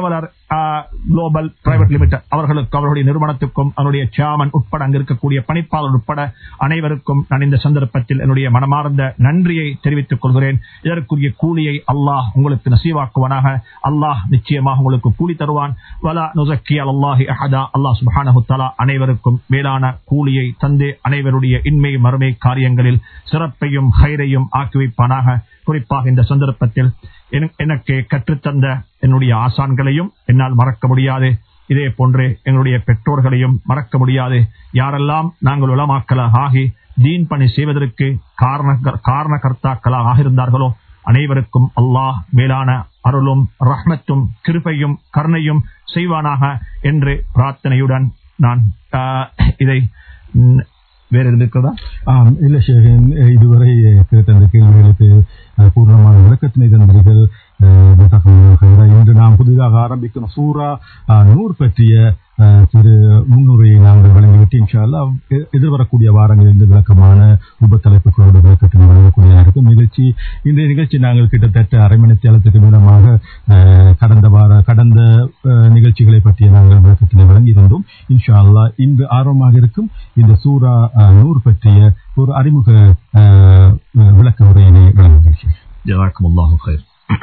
global private limited அவர்களுக்கு அவருடைய நிறுவனத்துக்கும் அவருடைய சேர்மன் உட்பட அங்கு இருக்கக்கூடிய பணிப்பாளர் உட்பட அனைவருக்கும் நான் இந்த சந்தர்ப்பத்தில் என்னுடைய மனமார்ந்த நன்றியை தெரிவித்துக் கொள்கிறேன் இதற்குரிய கூலியை அல்லாஹ் உங்களுக்கு நசீவாக்குவனாக அல்லாஹ் நிச்சயமாக உங்களுக்கு கூலி தருவான் வலா நுசக்கி அல்லாஹி அஹதா அல்லாஹ் சுப்ஹானஹு தஆலா அனைவருக்கும் மேலான கூலியை தந்து அனைவருடைய இன்மை மறுமை காரியங்களில் சிறப்பையும் ஹைரையும் ஆக்கி வைப்பானாக குறிப்பாக இந்த சந்தர்ப்பத்தில் என- எனக்கு கற்றுத்தந்த என்னுடைய ஆசான்களையும் என்னால் மறக்க முடியாது இதே போன்று எங்களுடைய பெற்றோர்களையும் மறக்க முடியாது யாரெல்லாம் நாங்கள் உலமாக்கலாக ஆகி தீன் பணி செய்வதற்கு காரண காரணகர்த்தாக்களாக இருந்தார்களோ அனைவருக்கும் அல்லாஹ் மேலான அருளும் ரஹ்மத்தும் கிருபையும் கருணையும் செய்வானாக என்று பிரார்த்தனையுடன் நான் ஆஹ், இதை ம், வேற எதுவும் இருக்கிறதா ஆம், இல்ல ஷேகன் இதுவரை கேட்ட அந்த கேள்விகளுக்கு அஹ், பூர்ணமான விளக்கத்தினை தந்தீர்கள் அஹ், ஜஸாக்கல்லாஹு ஹைரா. இன்று நாம் புதிதாக ஆரம்பிக்கும் சூரா அஹ், நூர் பற்றிய அஹ், சிறு முன்னுரையை நாங்கள் வழங்கிவிட்டு இன்ஷா அல்லாஹ் எ- எதிர்வரக்கூடிய வாரங்களில் இந்த விளக்கமான உபத்தலைப்புகளோடு விளக்கத்தினை வழங்கக்கூடியதாக இருக்கும் நிகழ்ச்சி இந்த நிகழ்ச்சி நாங்கள் கிட்டத்தட்ட அரை மணி நேரத்துக்கு மேலமாக அஹ், கடந்த வார கடந்த அஹ், நிகழ்ச்சிகளை பற்றிய நாங்கள் விளக்கத்தினை வழங்கியிருந்தோம் இன்ஷா அல்லாஹ் இன்று ஆர்வமாக இருக்கும் இந்த சூரா அஹ், நூர் பற்றிய ஒரு அறிமுக அஹ், விளக்க உரையினை வழங்குகிறேன் ஜஸாக்குமுல்லாஹு கைர்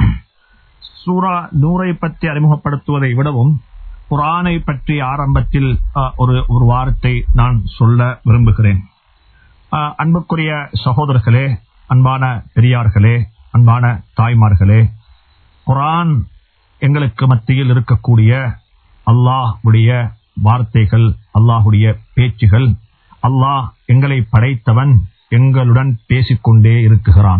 சூரா நூரை பற்றி அறிமுகப்படுத்துவதை விடவும் குரானை பற்றி ஆரம்பத்தில் அஹ், ஒரு ஒரு வாரத்தை நான் சொல்ல விரும்புகிறேன் அஹ், அன்புக்குரிய சகோதரர்களே அன்பான பெரியார்களே அன்பான தாய்மார்களே குரான் எங்களுக்கு மத்தியில் இருக்கக்கூடிய அல்லாஹ்வுடைய வார்த்தைகள் அல்லாஹ்வுடைய பேச்சுகள் அல்லாஹ் எங்களை படைத்தவன் எங்களுடன் பேசிக்கொண்டே இருக்குகிறான்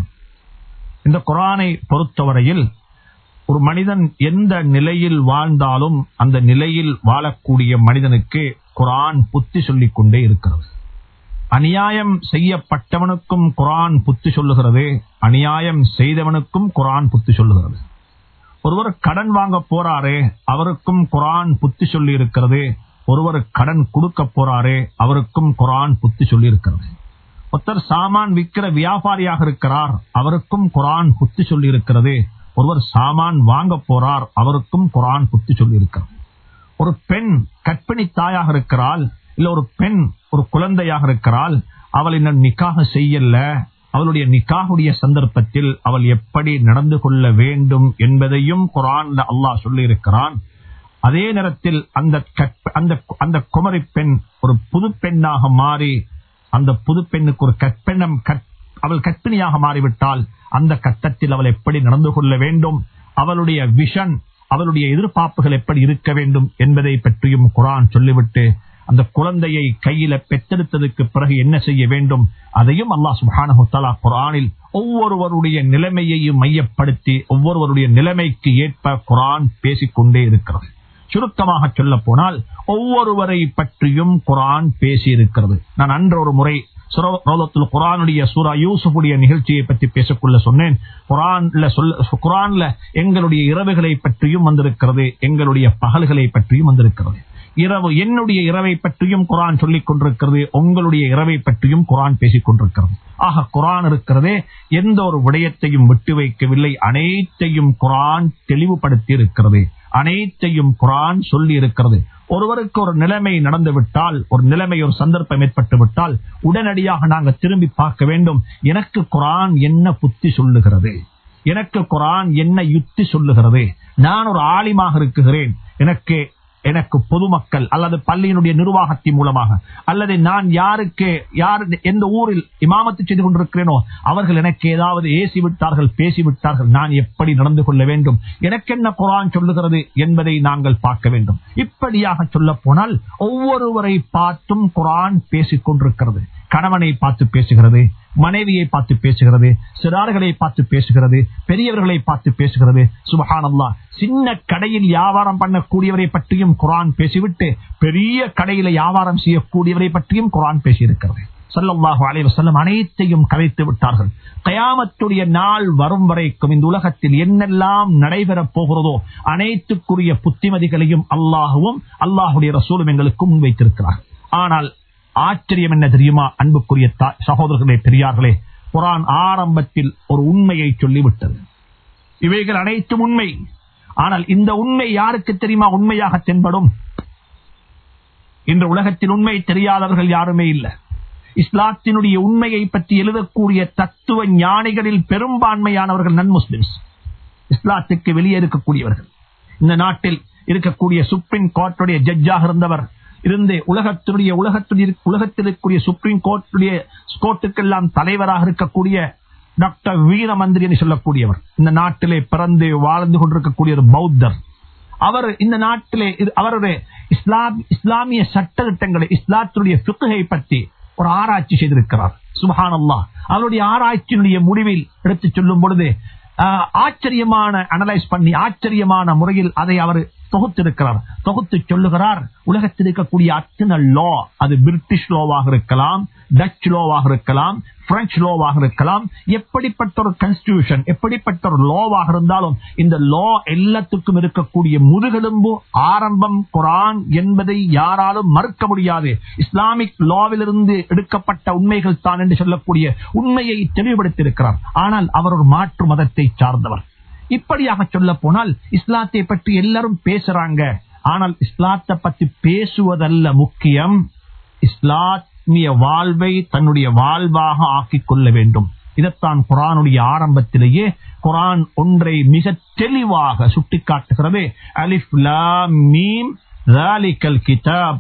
இந்த குரானை பொறுத்தவரையில் ஒரு மனிதன் எந்த நிலையில் வாழ்ந்தாலும் அந்த நிலையில் வாழக்கூடிய மனிதனுக்கு குரான் புத்தி சொல்லிக் கொண்டே இருக்கிறது அநியாயம் செய்யப்பட்டவனுக்கும் குரான் புத்தி சொல்லுகிறது அநியாயம் செய்தவனுக்கும் குரான் புத்தி சொல்லுகிறது ஒருவர் கடன் வாங்க போறாரே அவருக்கும் குரான் புத்தி சொல்லி இருக்கிறது ஒருவர் கடன் கொடுக்க போறாரே அவருக்கும் குரான் புத்தி சொல்லி இருக்கிறது ஒருத்தர் சாமான் விற்கிற வியாபாரியாக இருக்கிறார் அவருக்கும் குரான் புத்தி சொல்லி இருக்கிறது ஒருவர் சாமான் வாங்க போறார் அவருக்கும் குரான் புத்தி சொல்லி இருக்கிறது ஒரு பெண் கற்பிணி தாயாக இருக்கிறாள் இல்ல ஒரு பெண் ஒரு குழந்தையாக இருக்கிறாள் அவள் இன்னும் நிக்காக செய்யல அவளுடைய நிக்காகுடைய சந்தர்ப்பத்தில் அவள் எப்படி நடந்து கொள்ள வேண்டும் என்பதையும் குரான்ல அல்லாஹ் சொல்லி இருக்கிறான் அதே நேரத்தில் அந்த கற்ப- அந்த அந்த குமரி பெண் ஒரு புது பெண்ணாக மாறி அந்த புது பெண்ணுக்கு ஒரு கற்பெண்ணம் கற்- அவள் கற்பிணியாக மாறிவிட்டால் அந்த கட்டத்தில் அவள் எப்படி நடந்து கொள்ள வேண்டும் அவளுடைய விஷன் அவளுடைய எதிர்பார்ப்புகள் எப்படி இருக்க வேண்டும் என்பதை பற்றியும் குரான் சொல்லிவிட்டு அந்த குழந்தையை கையில பெற்றெடுத்ததுக்கு பிறகு என்ன செய்ய வேண்டும் அதையும் அல்லாஹ் சுப்ஹானஹு தஆலா குரானில் ஒவ்வொருவருடைய நிலைமையையும் மையப்படுத்தி ஒவ்வொருவருடைய நிலைமைக்கு ஏற்ப குரான் பேசிக்கொண்டே இருக்கிறது சுருக்கமாக சொல்ல போனால் ஒவ்வொருவரை பற்றியும் குரான் பேசி இருக்கிறது நான் அன்று ஒரு முறை சுர- ரோலத்துல் குரானுடைய சூரா யூசுஃபுடைய நிகழ்ச்சியை பற்றி பேசக்குள்ள சொன்னேன் குரான்ல சொல்ல குரான்ல எங்களுடைய இரவுகளை பற்றியும் வந்திருக்கிறது எங்களுடைய பகல்களை பற்றியும் வந்திருக்கிறது இரவு என்னுடைய இரவை பற்றியும் குரான் சொல்லிக் கொண்டிருக்கிறது உங்களுடைய இரவை பற்றியும் குரான் பேசிக் கொண்டிருக்கிறது ஆக குரான் இருக்கிறதே எந்த ஒரு விடயத்தையும் விட்டு வைக்கவில்லை அனைத்தையும் குரான் தெளிவுபடுத்தி இருக்கிறது அனைத்தையும் குரான் சொல்லி இருக்கிறது ஒருவருக்கு ஒரு நிலைமை நடந்து விட்டால் ஒரு நிலைமை ஒரு சந்தர்ப்பம் ஏற்பட்டு விட்டால் உடனடியாக நாங்க திரும்பி பார்க்க வேண்டும் எனக்கு குரான் என்ன புத்தி சொல்லுகிறது எனக்கு குரான் என்ன யுக்தி சொல்லுகிறது நான் ஒரு ஆலிமாக இருக்குகிறேன் எனக்கு எனக்கு பொதுமக்கள் அல்லது பள்ளியினுடைய நிர்வாகத்தின் மூலமாக அல்லது நான் யாருக்கு யார் எந்த ஊரில் இமாமத்து செய்து கொண்டிருக்கிறேனோ அவர்கள் எனக்கு ஏதாவது ஏசி விட்டார்கள் பேசி விட்டார்கள் நான் எப்படி நடந்து கொள்ள வேண்டும் எனக்கு என்ன குரான் சொல்லுகிறது என்பதை நாங்கள் பார்க்க வேண்டும் இப்படியாக சொல்ல போனால் ஒவ்வொருவரை பார்த்தும் குரான் பேசிக் கொண்டிருக்கிறது கணவனை பார்த்து பேசுகிறது மனைவியை பார்த்து பேசுகிறது சிறார்களை பார்த்து பேசுகிறது பெரியவர்களை பார்த்து பேசுகிறது சுபஹானல்லா சின்ன கடையில் வியாபாரம் பண்ணக்கூடியவரை பற்றியும் குரான் பேசிவிட்டு பெரிய கடையில வியாபாரம் செய்யக்கூடியவரை பற்றியும் குரான் பேசியிருக்கிறது ஸல்லல்லாஹு அலைஹி வஸல்லம் அனைத்தையும் கலைத்து விட்டார்கள் கயாமத்துடைய நாள் வரும் வரைக்கும் இந்த உலகத்தில் என்னெல்லாம் நடைபெறப் போகிறதோ அனைத்துக்குரிய புத்திமதிகளையும் அல்லாஹுவும் அல்லாஹுடைய ரசூலும் எங்களுக்கு முன்வைத்திருக்கிறார் ஆனால் ஆச்சரியம் என்ன தெரியுமா அன்புக்குரிய தா- சகோதரர்களே பெரியார்களே குரான் ஆரம்பத்தில் ஒரு உண்மையை சொல்லிவிட்டது இவைகள் அனைத்தும் உண்மை ஆனால் இந்த உண்மை யாருக்கு தெரியுமா உண்மையாக தென்படும் இன்று உலகத்தில் உண்மை தெரியாதவர்கள் யாருமே இல்லை இஸ்லாத்தினுடைய உண்மையை பற்றி எழுதக்கூடிய தத்துவ ஞானிகளில் பெரும்பான்மையானவர்கள் நன் முஸ்லிம்ஸ் இஸ்லாத்துக்கு வெளியே இருக்கக்கூடியவர்கள் இந்த நாட்டில் இருக்கக்கூடிய சுப்ரீம் கோர்ட்டுடைய ஜட்ஜாக இருந்தவர் இருந்து உலகத்தினுடைய உலகத்தில் உலகத்தில் இருக்கக்கூடிய சுப்ரீம் கோர்ட்டுடைய கோர்ட்டுக்கெல்லாம் தலைவராக இருக்கக்கூடிய டாக்டர் வீரமந்திரி என்று சொல்லக்கூடியவர் இந்த நாட்டிலே பிறந்து வாழ்ந்து கொண்டிருக்கக்கூடிய ஒரு பௌத்தர் அவர் இந்த நாட்டிலே அவருடைய இஸ்லாம் இஸ்லாமிய சட்ட திட்டங்களை இஸ்லாத்தினுடைய பிக்குகை பற்றி ஒரு ஆராய்ச்சி செய்திருக்கிறார் சுபஹான் அல்லா அவருடைய ஆராய்ச்சியினுடைய முடிவில் எடுத்து சொல்லும் பொழுது ஆச்சரியமான அனலைஸ் பண்ணி ஆச்சரியமான முறையில் அதை அவர் தொகுத்திருக்கிறார் தொகுத்து சொல்லுகிறார் உலகத்தில் இருக்கக்கூடிய அத்தனை லா அது பிரிட்டிஷ் லோவாக இருக்கலாம் டச் லோவாக இருக்கலாம் பிரெஞ்சு லோவாக இருக்கலாம் எப்படிப்பட்ட ஒரு கான்ஸ்டிடியூஷன் எப்படிப்பட்ட ஒரு லோவாக இருந்தாலும் இந்த லோ எல்லாத்துக்கும் இருக்கக்கூடிய முதுகெலும்பு ஆரம்பம் குரான் என்பதை யாராலும் மறுக்க முடியாது இஸ்லாமிக் லாவிலிருந்து எடுக்கப்பட்ட உண்மைகள் தான் என்று சொல்லக்கூடிய உண்மையை தெளிவுபடுத்தியிருக்கிறார் ஆனால் அவர் ஒரு மாற்று மதத்தை சார்ந்தவர் இப்படியாக சொல்ல போனால் இஸ்லாத்தை பற்றி எல்லாரும் பேசுறாங்க ஆனால் இஸ்லாத்தை பற்றி பேசுவதல்ல முக்கியம் இஸ்லாமிய வாழ்வை தன்னுடைய வாழ்வாக ஆக்கிக் கொள்ள வேண்டும் இதைத்தான் குரானுடைய ஆரம்பத்திலேயே குரான் ஒன்றை மிக தெளிவாக சுட்டிக்காட்டுகிறது அலிஃப் மீம் கிதாப்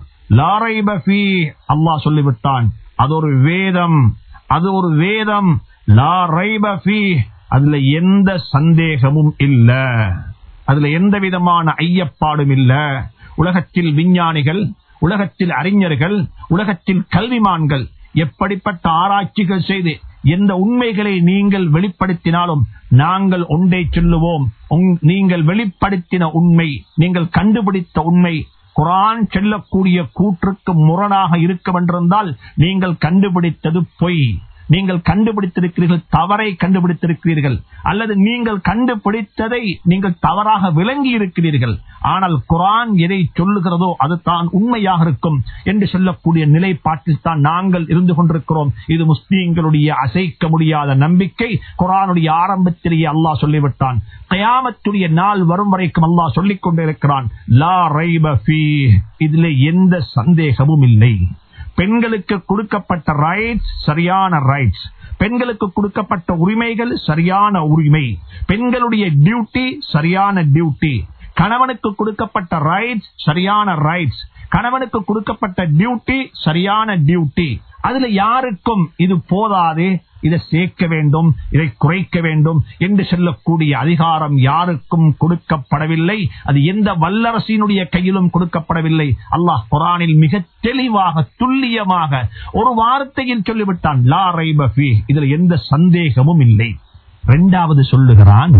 அல்லாஹ் சொல்லிவிட்டான் அது ஒரு வேதம் அது ஒரு வேதம் லா ரைபி அதுல எந்த சந்தேகமும் இல்ல அதுல எந்த விதமான ஐயப்பாடும் இல்ல உலகத்தில் விஞ்ஞானிகள் உலகத்தில் அறிஞர்கள் உலகத்தில் கல்விமான்கள் எப்படிப்பட்ட ஆராய்ச்சிகள் செய்து எந்த உண்மைகளை நீங்கள் வெளிப்படுத்தினாலும் நாங்கள் ஒன்றை சொல்லுவோம் நீங்கள் வெளிப்படுத்தின உண்மை நீங்கள் கண்டுபிடித்த உண்மை குரான் செல்லக்கூடிய கூற்றுக்கு முரணாக இருக்கும் என்றிருந்தால் நீங்கள் கண்டுபிடித்தது பொய் நீங்கள் கண்டுபிடித்திருக்கிறீர்கள் தவறை கண்டுபிடித்திருக்கிறீர்கள் அல்லது நீங்கள் கண்டுபிடித்ததை நீங்கள் தவறாக விளங்கி இருக்கிறீர்கள் ஆனால் குரான் எதை சொல்லுகிறதோ அது தான் உண்மையாக இருக்கும் என்று சொல்லக்கூடிய நிலைப்பாட்டில் தான் நாங்கள் இருந்து கொண்டிருக்கிறோம் இது முஸ்லீம்களுடைய அசைக்க முடியாத நம்பிக்கை குரானுடைய ஆரம்பத்திலேயே அல்லாஹ் சொல்லிவிட்டான் கயாமத்துடைய நாள் வரும் வரைக்கும் அல்லாஹ் சொல்லிக் கொண்டிருக்கிறான் லா ரைப இதுல எந்த சந்தேகமும் இல்லை பெண்களுக்கு கொடுக்கப்பட்ட ரைட்ஸ் சரியான ரைட்ஸ் பெண்களுக்கு கொடுக்கப்பட்ட உரிமைகள் சரியான உரிமை பெண்களுடைய டியூட்டி சரியான டியூட்டி கணவனுக்கு கொடுக்கப்பட்ட ரைட்ஸ் சரியான ரைட்ஸ் கணவனுக்கு கொடுக்கப்பட்ட டியூட்டி சரியான டியூட்டி அதுல யாருக்கும் இது போதாது இதை சேர்க்க வேண்டும் இதை குறைக்க வேண்டும் என்று சொல்லக்கூடிய அதிகாரம் யாருக்கும் கொடுக்கப்படவில்லை அது எந்த வல்லரசினுடைய கையிலும் கொடுக்கப்படவில்லை அல்லாஹ் குரானில் மிக தெளிவாக துல்லியமாக ஒரு வார்த்தையில் சொல்லிவிட்டான் லா ரைபி இதுல எந்த சந்தேகமும் இல்லை இரண்டாவது சொல்லுகிறான்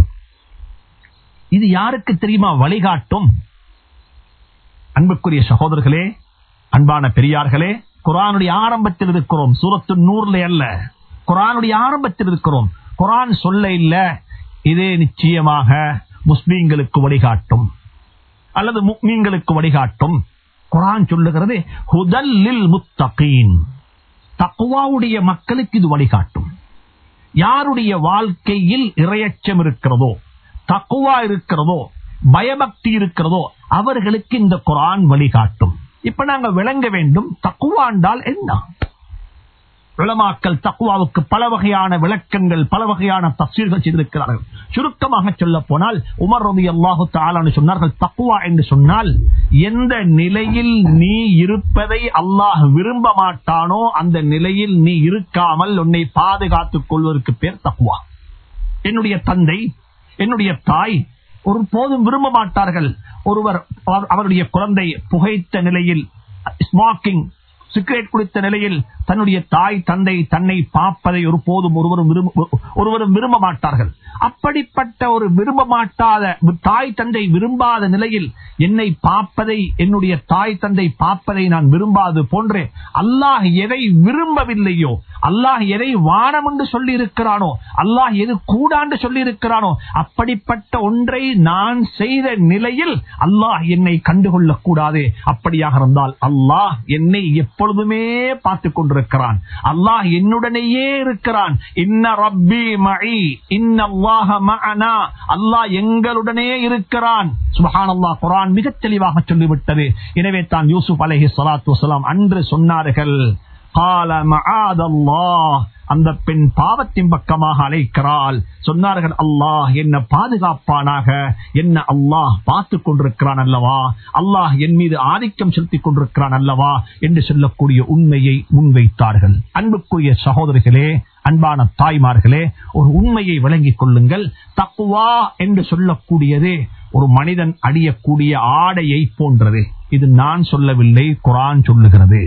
இது யாருக்கு தெரியுமா வழிகாட்டும் அன்புக்குரிய சகோதரர்களே அன்பான பெரியார்களே குரானுடைய ஆரம்பத்தில் இருக்கிறோம் சூரத்து நூறுல அல்ல குரானுடைய ஆரம்பத்தில் இருக்கிறோம் குரான் சொல்ல இல்ல இதே நிச்சயமாக முஸ்லீம்களுக்கு வழிகாட்டும் அல்லது முக்மீன்களுக்கு வழிகாட்டும் குரான் சொல்லுகிறது ஹுதல்லில் முத்தகீன் தக்குவாவுடைய மக்களுக்கு இது வழிகாட்டும் யாருடைய வாழ்க்கையில் இரையச்சம் இருக்கிறதோ தக்குவா இருக்கிறதோ பயபக்தி இருக்கிறதோ அவர்களுக்கு இந்த குரான் வழிகாட்டும் இப்ப நாங்க விளங்க வேண்டும் தக்குவாண்டால் என்ன விளமாக்கல் தக்குவாவுக்கு பல வகையான விளக்கங்கள் பல வகையான தப்சீர்கள் செய்திருக்கிறார்கள் சுருக்கமாக சொல்ல போனால் உமர் ரவி அல்லாஹு தாலான்னு சொன்னார்கள் தக்குவா என்று சொன்னால் எந்த நிலையில் நீ இருப்பதை அல்லாஹ் விரும்ப மாட்டானோ அந்த நிலையில் நீ இருக்காமல் உன்னை பாதுகாத்துக் கொள்வதற்கு பேர் தக்குவா என்னுடைய தந்தை என்னுடைய தாய் ஒரு போதும் விரும்ப மாட்டார்கள் ஒருவர் அவருடைய குழந்தை புகைத்த நிலையில் ஸ்மோக்கிங் சிகரெட் குடித்த நிலையில் தன்னுடைய தாய் தந்தை தன்னை பார்ப்பதை ஒரு போதும் ஒருவரும் ஒருவரும் விரும்ப மாட்டார்கள் அப்படிப்பட்ட ஒரு விரும்ப மாட்டாத தாய் தந்தை விரும்பாத நிலையில் என்னை பார்ப்பதை என்னுடைய தாய் தந்தை பார்ப்பதை நான் விரும்பாது போன்றே அல்லாஹ் எதை விரும்பவில்லையோ அல்லாஹ் எதை வானம் என்று சொல்லி இருக்கிறானோ அல்லாஹ் எது கூடாண்டு சொல்லி இருக்கிறானோ அப்படிப்பட்ட ஒன்றை நான் செய்த நிலையில் அல்லாஹ் என்னை கண்டுகொள்ளக் கூடாது அப்படியாக இருந்தால் அல்லாஹ் என்னை எப்பொழுதுமே பார்த்து கொண்டிருக்கிறான் அல்லாஹ் என்னுடனேயே இருக்கிறான் இன்ன ரப்பி மஇ இன்னல்லாஹ மஅனா அல்லாஹ் எங்களுடனே இருக்கிறான் சுப்ஹானல்லாஹ் குர்ஆன் மிக தெளிவாக சொல்லிவிட்டது எனவே தான் யூசுப் அலைஹி ஸலாத்து வஸலாம் அன்று சொன்னார்கள் قال معاذ الله அந்த பெண் பாவத்தின் பக்கமாக அழைக்கிறாள் சொன்னார்கள் அல்லாஹ் என்ன பாதுகாப்பானாக என்ன அல்லாஹ் பார்த்து கொண்டிருக்கிறான் அல்லவா அல்லாஹ் என் மீது ஆதிக்கம் செலுத்திக் கொண்டிருக்கிறான் அல்லவா என்று சொல்லக்கூடிய உண்மையை முன்வைத்தார்கள் அன்புக்குரிய சகோதரிகளே அன்பான தாய்மார்களே ஒரு உண்மையை விளங்கிக் கொள்ளுங்கள் தக்குவா என்று சொல்லக்கூடியது ஒரு மனிதன் அடியக்கூடிய ஆடையை போன்றது இது நான் சொல்லவில்லை குரான் சொல்லுகிறது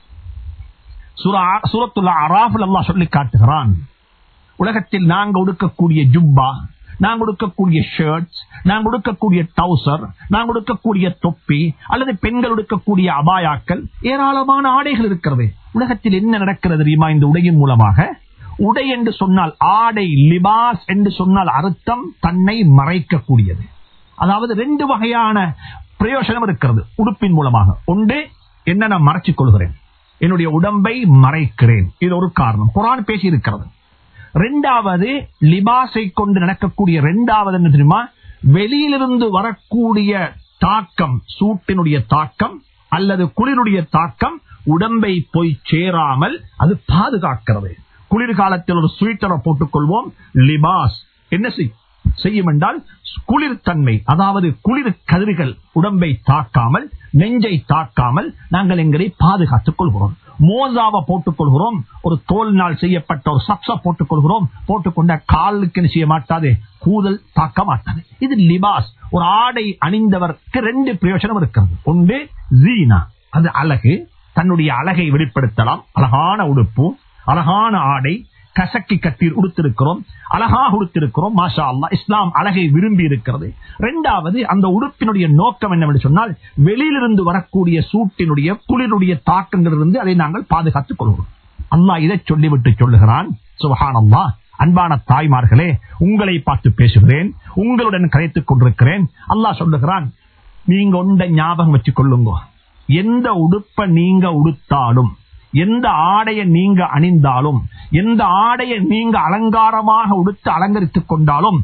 சூரத்துள்ள அராஃபில் அல்லாஹ் சொல்லி காட்டுகிறான் உலகத்தில் நாங்க உடுக்கக்கூடிய ஜுப்பா நாங்க உடுக்கக்கூடிய ஷர்ட்ஸ் நாங்க உடுக்கக்கூடிய டவுசர் நாங்க உடுக்கக்கூடிய தொப்பி அல்லது பெண்கள் உடுக்கக்கூடிய அபாயாக்கள் ஏராளமான ஆடைகள் இருக்கிறது உலகத்தில் என்ன நடக்கிறது தெரியுமா இந்த உடையின் மூலமாக உடை என்று சொன்னால் ஆடை லிபாஸ் என்று சொன்னால் அர்த்தம் தன்னை மறைக்கக்கூடியது அதாவது ரெண்டு வகையான பிரயோஜனம் இருக்கிறது உடுப்பின் மூலமாக ஒன்று என்ன நான் மறைச்சிக் கொள்கிறேன் என்னுடைய உடம்பை மறைக்கிறேன் இது ஒரு காரணம் குரான் பேசி இருக்கிறது ரெண்டாவது லிபாஸை கொண்டு நடக்கக்கூடிய ரெண்டாவது என்ன தெரியுமா வெளியிலிருந்து வரக்கூடிய தாக்கம் சூட்டினுடைய தாக்கம் அல்லது குளிருடைய தாக்கம் உடம்பை போய் சேராமல் அது பாதுகாக்கிறது குளிர்காலத்தில் ஒரு ஸ்வீட்டரை போட்டுக் கொள்வோம் லிபாஸ் என்ன செய்யும் என்றால் குளிர்தன்மை அதாவது குளிர் கதிர்கள் உடம்பை தாக்காமல் நெஞ்சை தாக்காமல் நாங்கள் எங்களை பாதுகாத்துக் கொள்கிறோம் மோசாவை போட்டுக் கொள்கிறோம் ஒரு தோல்னால் செய்யப்பட்ட ஒரு சப்ச போட்டுக் கொள்கிறோம் போட்டுக்கொண்ட காலுக்கு செய்ய மாட்டாது கூதல் தாக்க மாட்டாது இது லிபாஸ் ஒரு ஆடை அணிந்தவருக்கு ரெண்டு பிரயோஜனம் இருக்கிறது ஒன்று ஜீனா அது அழகு தன்னுடைய அழகை வெளிப்படுத்தலாம் அழகான உடுப்பு அழகான ஆடை கசக்கி கட்டி உடுத்திருக்கிறோம் அழகாக உடுத்திருக்கிறோம் மாஷா அல்லா இஸ்லாம் அழகை விரும்பி இருக்கிறது இரண்டாவது அந்த உடுப்பினுடைய நோக்கம் என்னவென்று சொன்னால் வெளியிலிருந்து வரக்கூடிய சூட்டினுடைய குளிருடைய தாக்கங்களிலிருந்து அதை நாங்கள் பாதுகாத்துக் கொள்கிறோம் அல்லாஹ் இதை சொல்லிவிட்டு சொல்லுகிறான் சுபஹான் அல்லா அன்பான தாய்மார்களே உங்களை பார்த்து பேசுகிறேன் உங்களுடன் கதைத்துக் கொண்டிருக்கிறேன் அல்லாஹ் சொல்லுகிறான் நீங்க ஒன்ற ஞாபகம் வச்சுக் கொள்ளுங்க எந்த உடுப்ப நீங்க உடுத்தாலும் எந்த ஆடையை நீங்க அணிந்தாலும் எந்த ஆடையை நீங்க அலங்காரமாக உடுத்து அலங்கரித்துக் கொண்டாலும்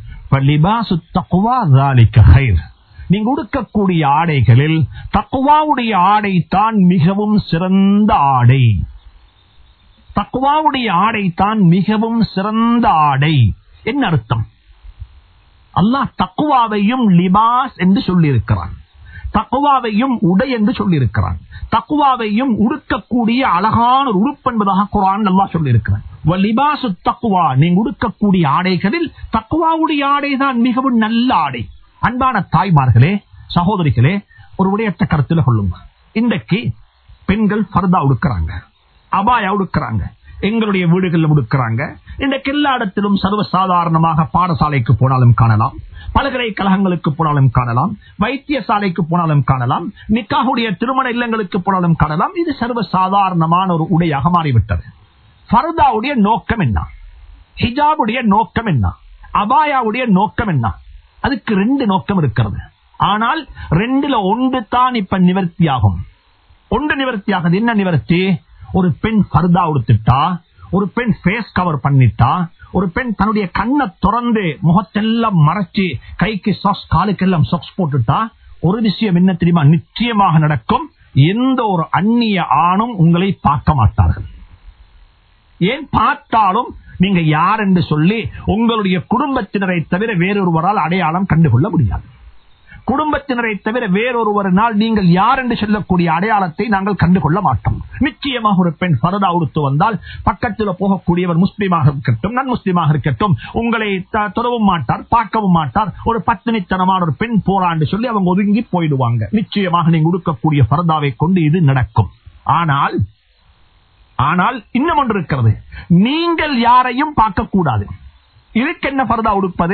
நீங்க உடுக்கக்கூடிய ஆடைகளில் தக்குவாவுடைய ஆடை தான் மிகவும் சிறந்த ஆடை தக்குவாவுடைய ஆடை தான் மிகவும் சிறந்த ஆடை என்ன அர்த்தம் அல்லாஹ் தக்குவாவையும் லிபாஸ் என்று சொல்லியிருக்கிறான் தக்குவாவையும் உடை என்று சொல்லியிருக்கிறான் தக்குவாவையும் உடுக்கக்கூடிய அழகான ஒரு உடுப்பு என்பதாக குரான் நல்லா சொல்லியிருக்கிறான் தக்குவா நீங்க உடுக்கக்கூடிய ஆடைகளில் தக்குவாவுடைய ஆடை தான் மிகவும் நல்ல ஆடை அன்பான தாய்மார்களே சகோதரிகளே ஒரு விடயத்தை கருத்தில் கொள்ளுங்க இன்றைக்கு பெண்கள் ஃபர்தா உடுக்கிறாங்க அபாயா உடுக்கிறாங்க எங்களுடைய வீடுகளில் உடுக்கிறாங்க இன்றைக்கு எல்லா இடத்திலும் சர்வசாதாரணமாக பாடசாலைக்கு போனாலும் காணலாம் பல்கலைக்கழகங்களுக்கு போனாலும் காணலாம் வைத்தியசாலைக்கு போனாலும் காணலாம் நிக்காவுடைய திருமண இல்லங்களுக்கு போனாலும் காணலாம் இது சர்வ சாதாரணமான ஒரு உடையாக மாறிவிட்டது ஃபர்தாவுடைய நோக்கம் என்ன ஹிஜாபுடைய நோக்கம் என்ன அபாயாவுடைய நோக்கம் என்ன அதுக்கு ரெண்டு நோக்கம் இருக்கிறது ஆனால் ரெண்டுல ஒன்று தான் இப்ப நிவர்த்தியாகும் ஒன்று நிவர்த்தியாகுது என்ன நிவர்த்தி ஒரு பெண் ஃபர்தா உடுத்துட்டா ஒரு பெண் ஃபேஸ் கவர் பண்ணிட்டா ஒரு பெண் தன்னுடைய கண்ணை திறந்து முகத்தெல்லாம் மறைச்சு கைக்கு சாக்ஸ் காலுக்கெல்லாம் சாக்ஸ் போட்டுட்டா ஒரு விஷயம் என்ன தெரியுமா நிச்சயமாக நடக்கும் எந்த ஒரு அந்நிய ஆணும் உங்களை பார்க்க மாட்டார்கள் ஏன் பார்த்தாலும் நீங்க யார் என்று சொல்லி உங்களுடைய குடும்பத்தினரை தவிர வேறொருவரால் அடையாளம் கண்டுகொள்ள முடியாது குடும்பத்தினரை தவிர வேறொருவரினால் நீங்கள் யார் என்று சொல்லக்கூடிய அடையாளத்தை நாங்கள் கண்டுகொள்ள மாட்டோம் நிச்சயமாக ஒரு பெண் பரதா உடுத்து வந்தால் பக்கத்தில் போகக்கூடியவர் முஸ்லீமாக இருக்கட்டும் நன் முஸ்லீமாக இருக்கட்டும் உங்களை தொடவும் மாட்டார் பார்க்கவும் மாட்டார் ஒரு பத்தினித்தனமான ஒரு பெண் போராண்டு சொல்லி அவங்க ஒதுங்கி போயிடுவாங்க நிச்சயமாக நீங்க உடுக்கக்கூடிய பரதாவை கொண்டு இது நடக்கும் ஆனால் ஆனால் இன்னும் ஒன்று இருக்கிறது நீங்கள் யாரையும் பார்க்கக்கூடாது இதுக்கு என்ன பரதா உடுப்பது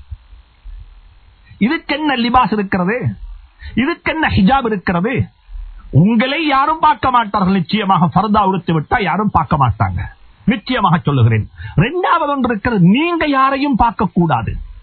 இதுக்கென்ன லிபாஸ் இருக்கிறது இதுக்கென்ன ஹிஜாப் இருக்கிறது உங்களை யாரும் பார்க்க மாட்டார்கள் நிச்சயமாக ஃபர்தா உடுத்து விட்டா யாரும் பார்க்க மாட்டாங்க நிச்சயமாக சொல்லுகிறேன் இரண்டாவது ஒன்று இருக்கிறது நீங்க யாரையும் பார்க்க கூடாது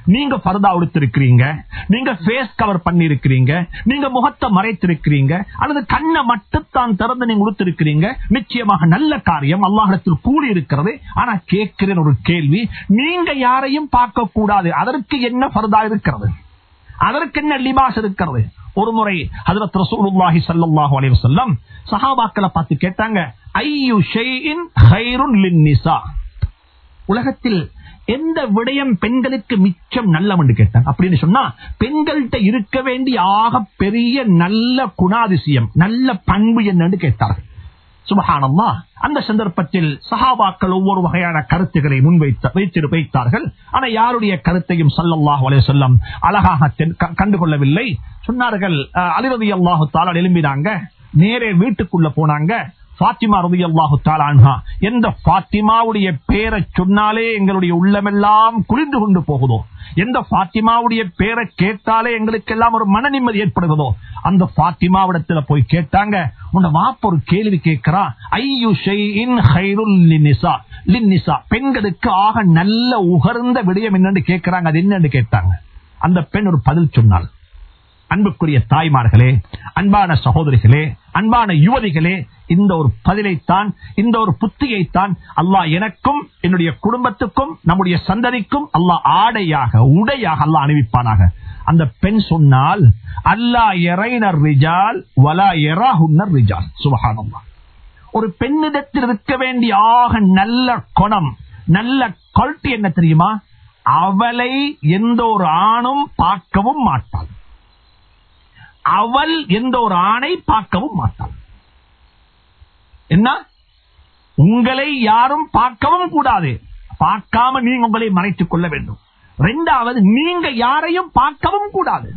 நீங்க பர்தா உடுத்திருக்கிறீங்க நீங்க ஃபேஸ் கவர் பண்ணி இருக்கிறீங்க நீங்க முகத்தை மறைத்திருக்கிறீங்க அல்லது கண்ணை மட்டுத்தான் திறந்து நீங்க உடுத்திருக்கிறீங்க நிச்சயமாக நல்ல காரியம் அல்லாஹிடத்தில் கூடி இருக்கிறது ஆனா கேட்கிறேன் ஒரு கேள்வி நீங்க யாரையும் பார்க்க கூடாது அதற்கு என்ன பர்தா இருக்கிறது அதற்கு என்ன லிபாஸ் இருக்கிறது ஒரு முறை ஹஜரத் ரசூலுல்லாஹி ஸல்லல்லாஹு அலைஹி வஸல்லம் சஹாபாக்களை பார்த்து கேட்டாங்க ஐயு ஷைஇன் கைருன் லின்னிசா உலகத்தில் எந்த விடயம் பெண்களுக்கு மிச்சம் நல்லம் என்று கேட்டாங்க அப்படின்னு சொன்னா பெண்கள்கிட்ட இருக்க வேண்டிய ஆக பெரிய நல்ல குணாதிசயம் நல்ல பண்பு என்னன்னு கேட்டார்கள் சுபஹானல்லா அந்த சந்தர்ப்பத்தில் சஹாபாக்கள் ஒவ்வொரு வகையான கருத்துக்களை முன்வைத்த வைத்து வைத்தார்கள் ஆனா யாருடைய கருத்தையும் சல்லல்லாஹு அலைஹி வஸல்லம் அழகாக தென்- க- கண்டுகொள்ளவில்லை சொன்னார்கள் அஹ், அலி ரதி அல்லாஹு தாலா எழும்பினாங்க நேரே வீட்டுக்குள்ள போனாங்க பாத்திமா ரதி அல்லாஹு தாலான்ஹா எந்த பாத்திமாவுடைய பேரை சொன்னாலே எங்களுடைய உள்ளமெல்லாம் குளிர்ந்து கொண்டு போகுதோ எந்த பாத்திமாவுடைய பேரை கேட்டாலே எங்களுக்கு எல்லாம் ஒரு மன நிம்மதி ஏற்படுகிறதோ அந்த பாத்திமாவிடத்துல போய் கேட்டாங்க உன்னை வாப்ப ஒரு கேள்வி கேட்கிறா ஐயு ஷைஇன் ஹைருல் லின்னிசா லின்னிசா பெண்களுக்கு ஆக நல்ல உகர்ந்த விடயம் என்னன்னு கேட்கிறாங்க அது என்னன்னு கேட்டாங்க அந்த பெண் ஒரு பதில் சொன்னாள் அன்புக்குரிய தாய்மார்களே அன்பான சகோதரிகளே அன்பான யுவதிகளே இந்த ஒரு பதிலைத்தான் இந்த ஒரு புத்தியைத்தான் அல்லாஹ் எனக்கும் என்னுடைய குடும்பத்துக்கும் நம்முடைய சந்ததிக்கும் அல்லாஹ் ஆடையாக உடையாக அல்லாஹ் அணிவிப்பானாக அந்த பெண் சொன்னால் அல்லாஹ் எறைனர் ரிஜால் வலா எராஹுன்னர் ரிஜால் சுபஹானல்லாஹ் ஒரு பெண்ணிடத்தில் இருக்க வேண்டிய ஆக நல்ல குணம் நல்ல குவாலிட்டி என்ன தெரியுமா அவளை எந்த ஒரு ஆணும் பார்க்கவும் மாட்டாள் அவள் எந்த ஒரு ஆணை பார்க்கவும் மாட்டாள் என்ன உங்களை யாரும் பார்க்கவும் கூடாது பார்க்காம நீங்க உங்களை மறைத்துக் கொள்ள வேண்டும் ரெண்டாவது நீங்க யாரையும் பார்க்கவும் கூடாது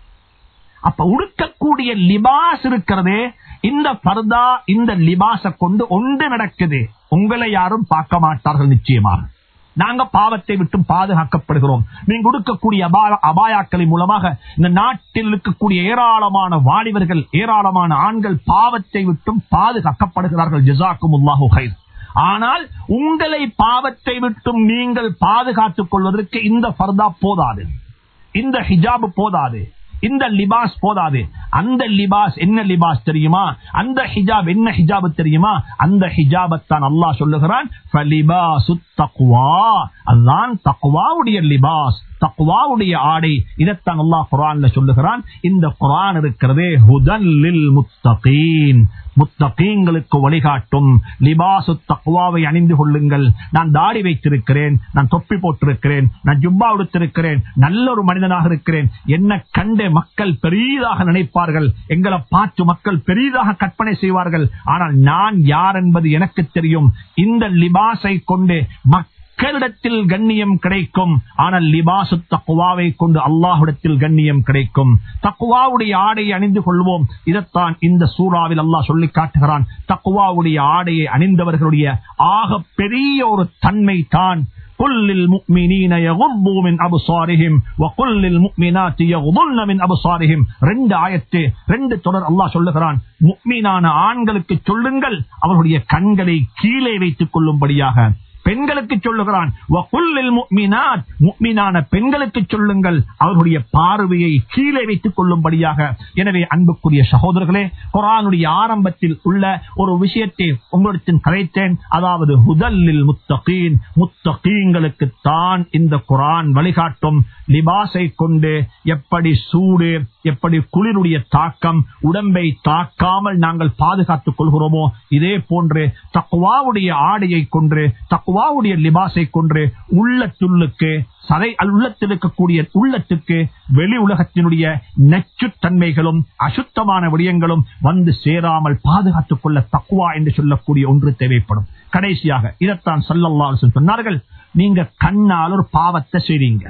அப்ப உடுக்கக்கூடிய லிபாஸ் இருக்கிறதே இந்த பர்தா இந்த லிபாஸ கொண்டு ஒன்று நடக்குது உங்களை யாரும் பார்க்க மாட்டார்கள் நிச்சயமாக நாங்க பாவத்தை விட்டு பாதுகாக்கப்படுகிறோம் நீங்க உடுக்கக்கூடிய அபா- அபாயாக்களின் மூலமாக இந்த நாட்டில் இருக்கக்கூடிய ஏராளமான வாலிபர்கள் ஏராளமான ஆண்கள் பாவத்தை விட்டும் பாதுகாக்கப்படுகிறார்கள் ஜிசாக்கும் உல்லாஹு ஹைர் ஆனால் உங்களை பாவத்தை விட்டும் நீங்கள் பாதுகாத்துக் கொள்வதற்கு இந்த பர்தா போதாது இந்த ஹிஜாப் போதாது இந்த லிபாஸ் போதாது அந்த லிபாஸ் என்ன லிபாஸ் தெரியுமா அந்த ஹிஜாப் என்ன ஹிஜாப் தெரியுமா அந்த ஹிஜாபத்தான் அல்லாஹ் சொல்லுகிறான் ஃபலிபாசு தக்வா அதுதான் தக்வாவுடைய லிபாஸ் தக்வாவுடைய ஆடை இதைத்தான் அல்லாஹ் குர்ஆன்ல சொல்லுகிறான் இந்த குர்ஆன் இருக்கிறதே ஹுதன் லில் முத்தகீன் முத்தகீங்களுக்கு வழிகாட்டும் லிபாசு தக்வாவை அணிந்து கொள்ளுங்கள் நான் தாடி வைத்திருக்கிறேன் நான் தொப்பி போட்டிருக்கிறேன் நான் ஜுப்பா உடுத்திருக்கிறேன் நல்ல ஒரு மனிதனாக இருக்கிறேன் என்ன கண்டு மக்கள் பெரிதாக நினைப்பார்கள் எங்களை பார்த்து மக்கள் பெரிதாக கற்பனை செய்வார்கள் ஆனால் நான் யார் என்பது எனக்கு தெரியும் இந்த லிபாஸை கொண்டு மக்களிடத்தில் கண்ணியம் கிடைக்கும் ஆனால் லிபாசு தக்குவாவை கொண்டு அல்லாஹ்விடத்தில் கண்ணியம் கிடைக்கும் தக்குவாவுடைய ஆடையை அணிந்து கொள்வோம் இதைத்தான் இந்த சூறாவில் அல்லாஹ் சொல்லி காட்டுகிறான் தக்குவாவுடைய ஆடையை அணிந்தவர்களுடைய ஆக பெரிய ஒரு தன்மை தான் قل للمؤمنين يغضوا من أبصارهم وقل للمؤمنات يغضن من أبصارهم ரெண்டு ஆயத்து ரெண்டு தொடர் அல்லாஹ் சொல்லுகிறான் முக்மீனான ஆண்களுக்கு சொல்லுங்கள் அவர்களுடைய கண்களை கீழே வைத்துக் கொள்ளும்படியாக பெண்களுக்கு சொல்லுகிறான் வகுல்லில் முக்மினாத் முக்மினான பெண்களுக்கு சொல்லுங்கள் அவர்களுடைய பார்வையை கீழே வைத்துக் கொள்ளும்படியாக எனவே அன்புக்குரிய சகோதரர்களே குரானுடைய ஆரம்பத்தில் உள்ள ஒரு விஷயத்தை உங்களிடத்தில் கரைத்தேன் அதாவது ஹுதல்லில் முத்தகீன் முத்தகீங்களுக்கு தான் இந்த குரான் வழிகாட்டும் லிபாஸை கொண்டு எப்படி சூடு எப்படி குளிருடைய தாக்கம் உடம்பை தாக்காமல் நாங்கள் பாதுகாத்துக் கொள்கிறோமோ இதே போன்று தக்குவாவுடைய ஆடையை கொன்று தக்குவாவுடைய லிபாஸை கொன்று உள்ளத்துள்ளுக்கு சதை உள்ளத்தில் இருக்கக்கூடிய உள்ளத்துக்கு வெளி உலகத்தினுடைய நச்சுத்தன்மைகளும் அசுத்தமான விடயங்களும் வந்து சேராமல் பாதுகாத்துக் கொள்ள தக்குவா என்று சொல்லக்கூடிய ஒன்று தேவைப்படும் கடைசியாக இதைத்தான் சல்லல்லா சொன்னார்கள் நீங்க கண்ணால் ஒரு பாவத்தை செய்றீங்க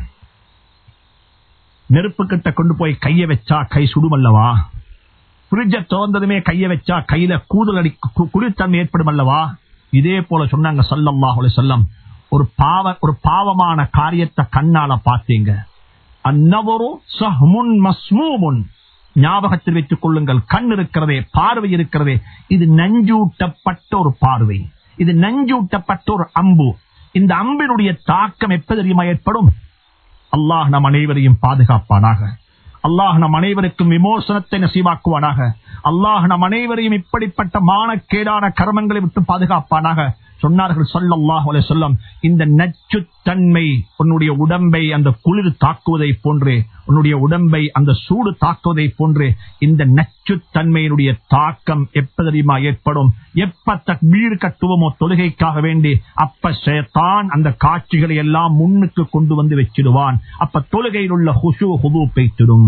நெருப்பு கிட்ட கொண்டு போய் கைய வச்சா கை சுடுமல்லவா பிரிட்ஜ திறந்ததுமே கைய வச்சா கையில கூதல் அடி கு- குளிர்த்தன்மை ஏற்படும் அல்லவா இதே போல சொன்னாங்க சல்லல்லாஹு அலைஹி வஸல்லம் ஒரு பாவ ஒரு பாவமான காரியத்தை கண்ணால பார்த்தீங்க அந்நவரு சஹ்முன் மஸ்மூமுன் ஞாபகத்தில் வைத்துக் கொள்ளுங்கள் கண் இருக்கிறதே பார்வை இருக்கிறதே இது நஞ்சூட்டப்பட்ட ஒரு பார்வை இது நஞ்சூட்டப்பட்ட ஒரு அம்பு இந்த அம்பினுடைய தாக்கம் எப்ப தெரியுமா ஏற்படும் அல்லாஹ் நம் அனைவரையும் பாதுகாப்பானாக அல்லாஹ் நம் அனைவருக்கும் விமோசனத்தை நசீவாக்குவானாக அல்லாஹ் நம் அனைவரையும் இப்படிப்பட்ட மானக்கேடான கர்மங்களை விட்டு பாதுகாப்பானாக சொன்னார்கள் சொல்லல்லாஹ் சொல்லம் இந்த நச்சுத்தன்மை உன்னுடைய உடம்பை அந்த குளிர் தாக்குவதை போன்று உன்னுடைய உடம்பை அந்த சூடு தாக்குவதை போன்று இந்த நச்சுத்தன்மையினுடைய தாக்கம் எப்ப தெரியுமா ஏற்படும் எப்ப தக்பீர் கட்டுவோமோ தொழுகைக்காக வேண்டி அப்ப சேத்தான் அந்த காட்சிகளை எல்லாம் முன்னுக்கு கொண்டு வந்து வச்சிடுவான் அப்ப தொழுகையில் உள்ள ஹுஷு ஹுது பெய்த்திடும்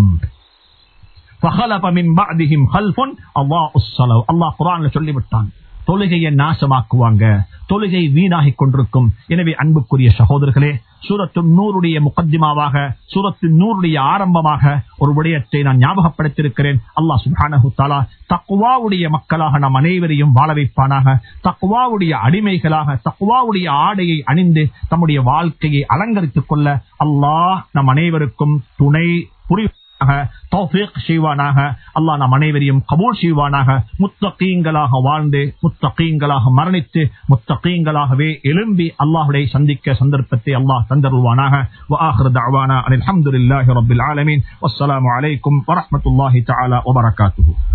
அல்லாஹ் குரான்ல சொல்லிவிட்டான் தொழுகையை நாசமாக்குவாங்க தொழுகை வீணாகி கொண்டிருக்கும் எனவே அன்புக்குரிய சகோதரர்களே சூரத்து நூறுடைய முகத்திமாவாக சூரத்து நூறுடைய ஆரம்பமாக ஒரு விடயத்தை நான் ஞாபகப்படுத்தியிருக்கிறேன் அல்லாஹ் சுஹானஹு தாலா தக்குவாவுடைய மக்களாக நம் அனைவரையும் வாழ வைப்பானாக தக்குவாவுடைய அடிமைகளாக தக்குவாவுடைய ஆடையை அணிந்து தம்முடைய வாழ்க்கையை அலங்கரித்துக் கொள்ள அல்லாஹ் நம் அனைவருக்கும் துணை புரி செய்வானாக அல்லாஹ் நம் அனைவரையும் கபூல் செய்வானாக முத்தகீங்களாக வாழ்ந்து முத்தகீங்களாக மரணித்து முத்தகீங்களாகவே எழும்பி அல்லாஹுடைய சந்திக்க சந்தர்ப்பத்தை அல்லாஹ் தந்தருவானாக وآخر دعوانا أن الحمد لله رب العالمين والسلام عليكم ورحمة الله تعالى وبركاته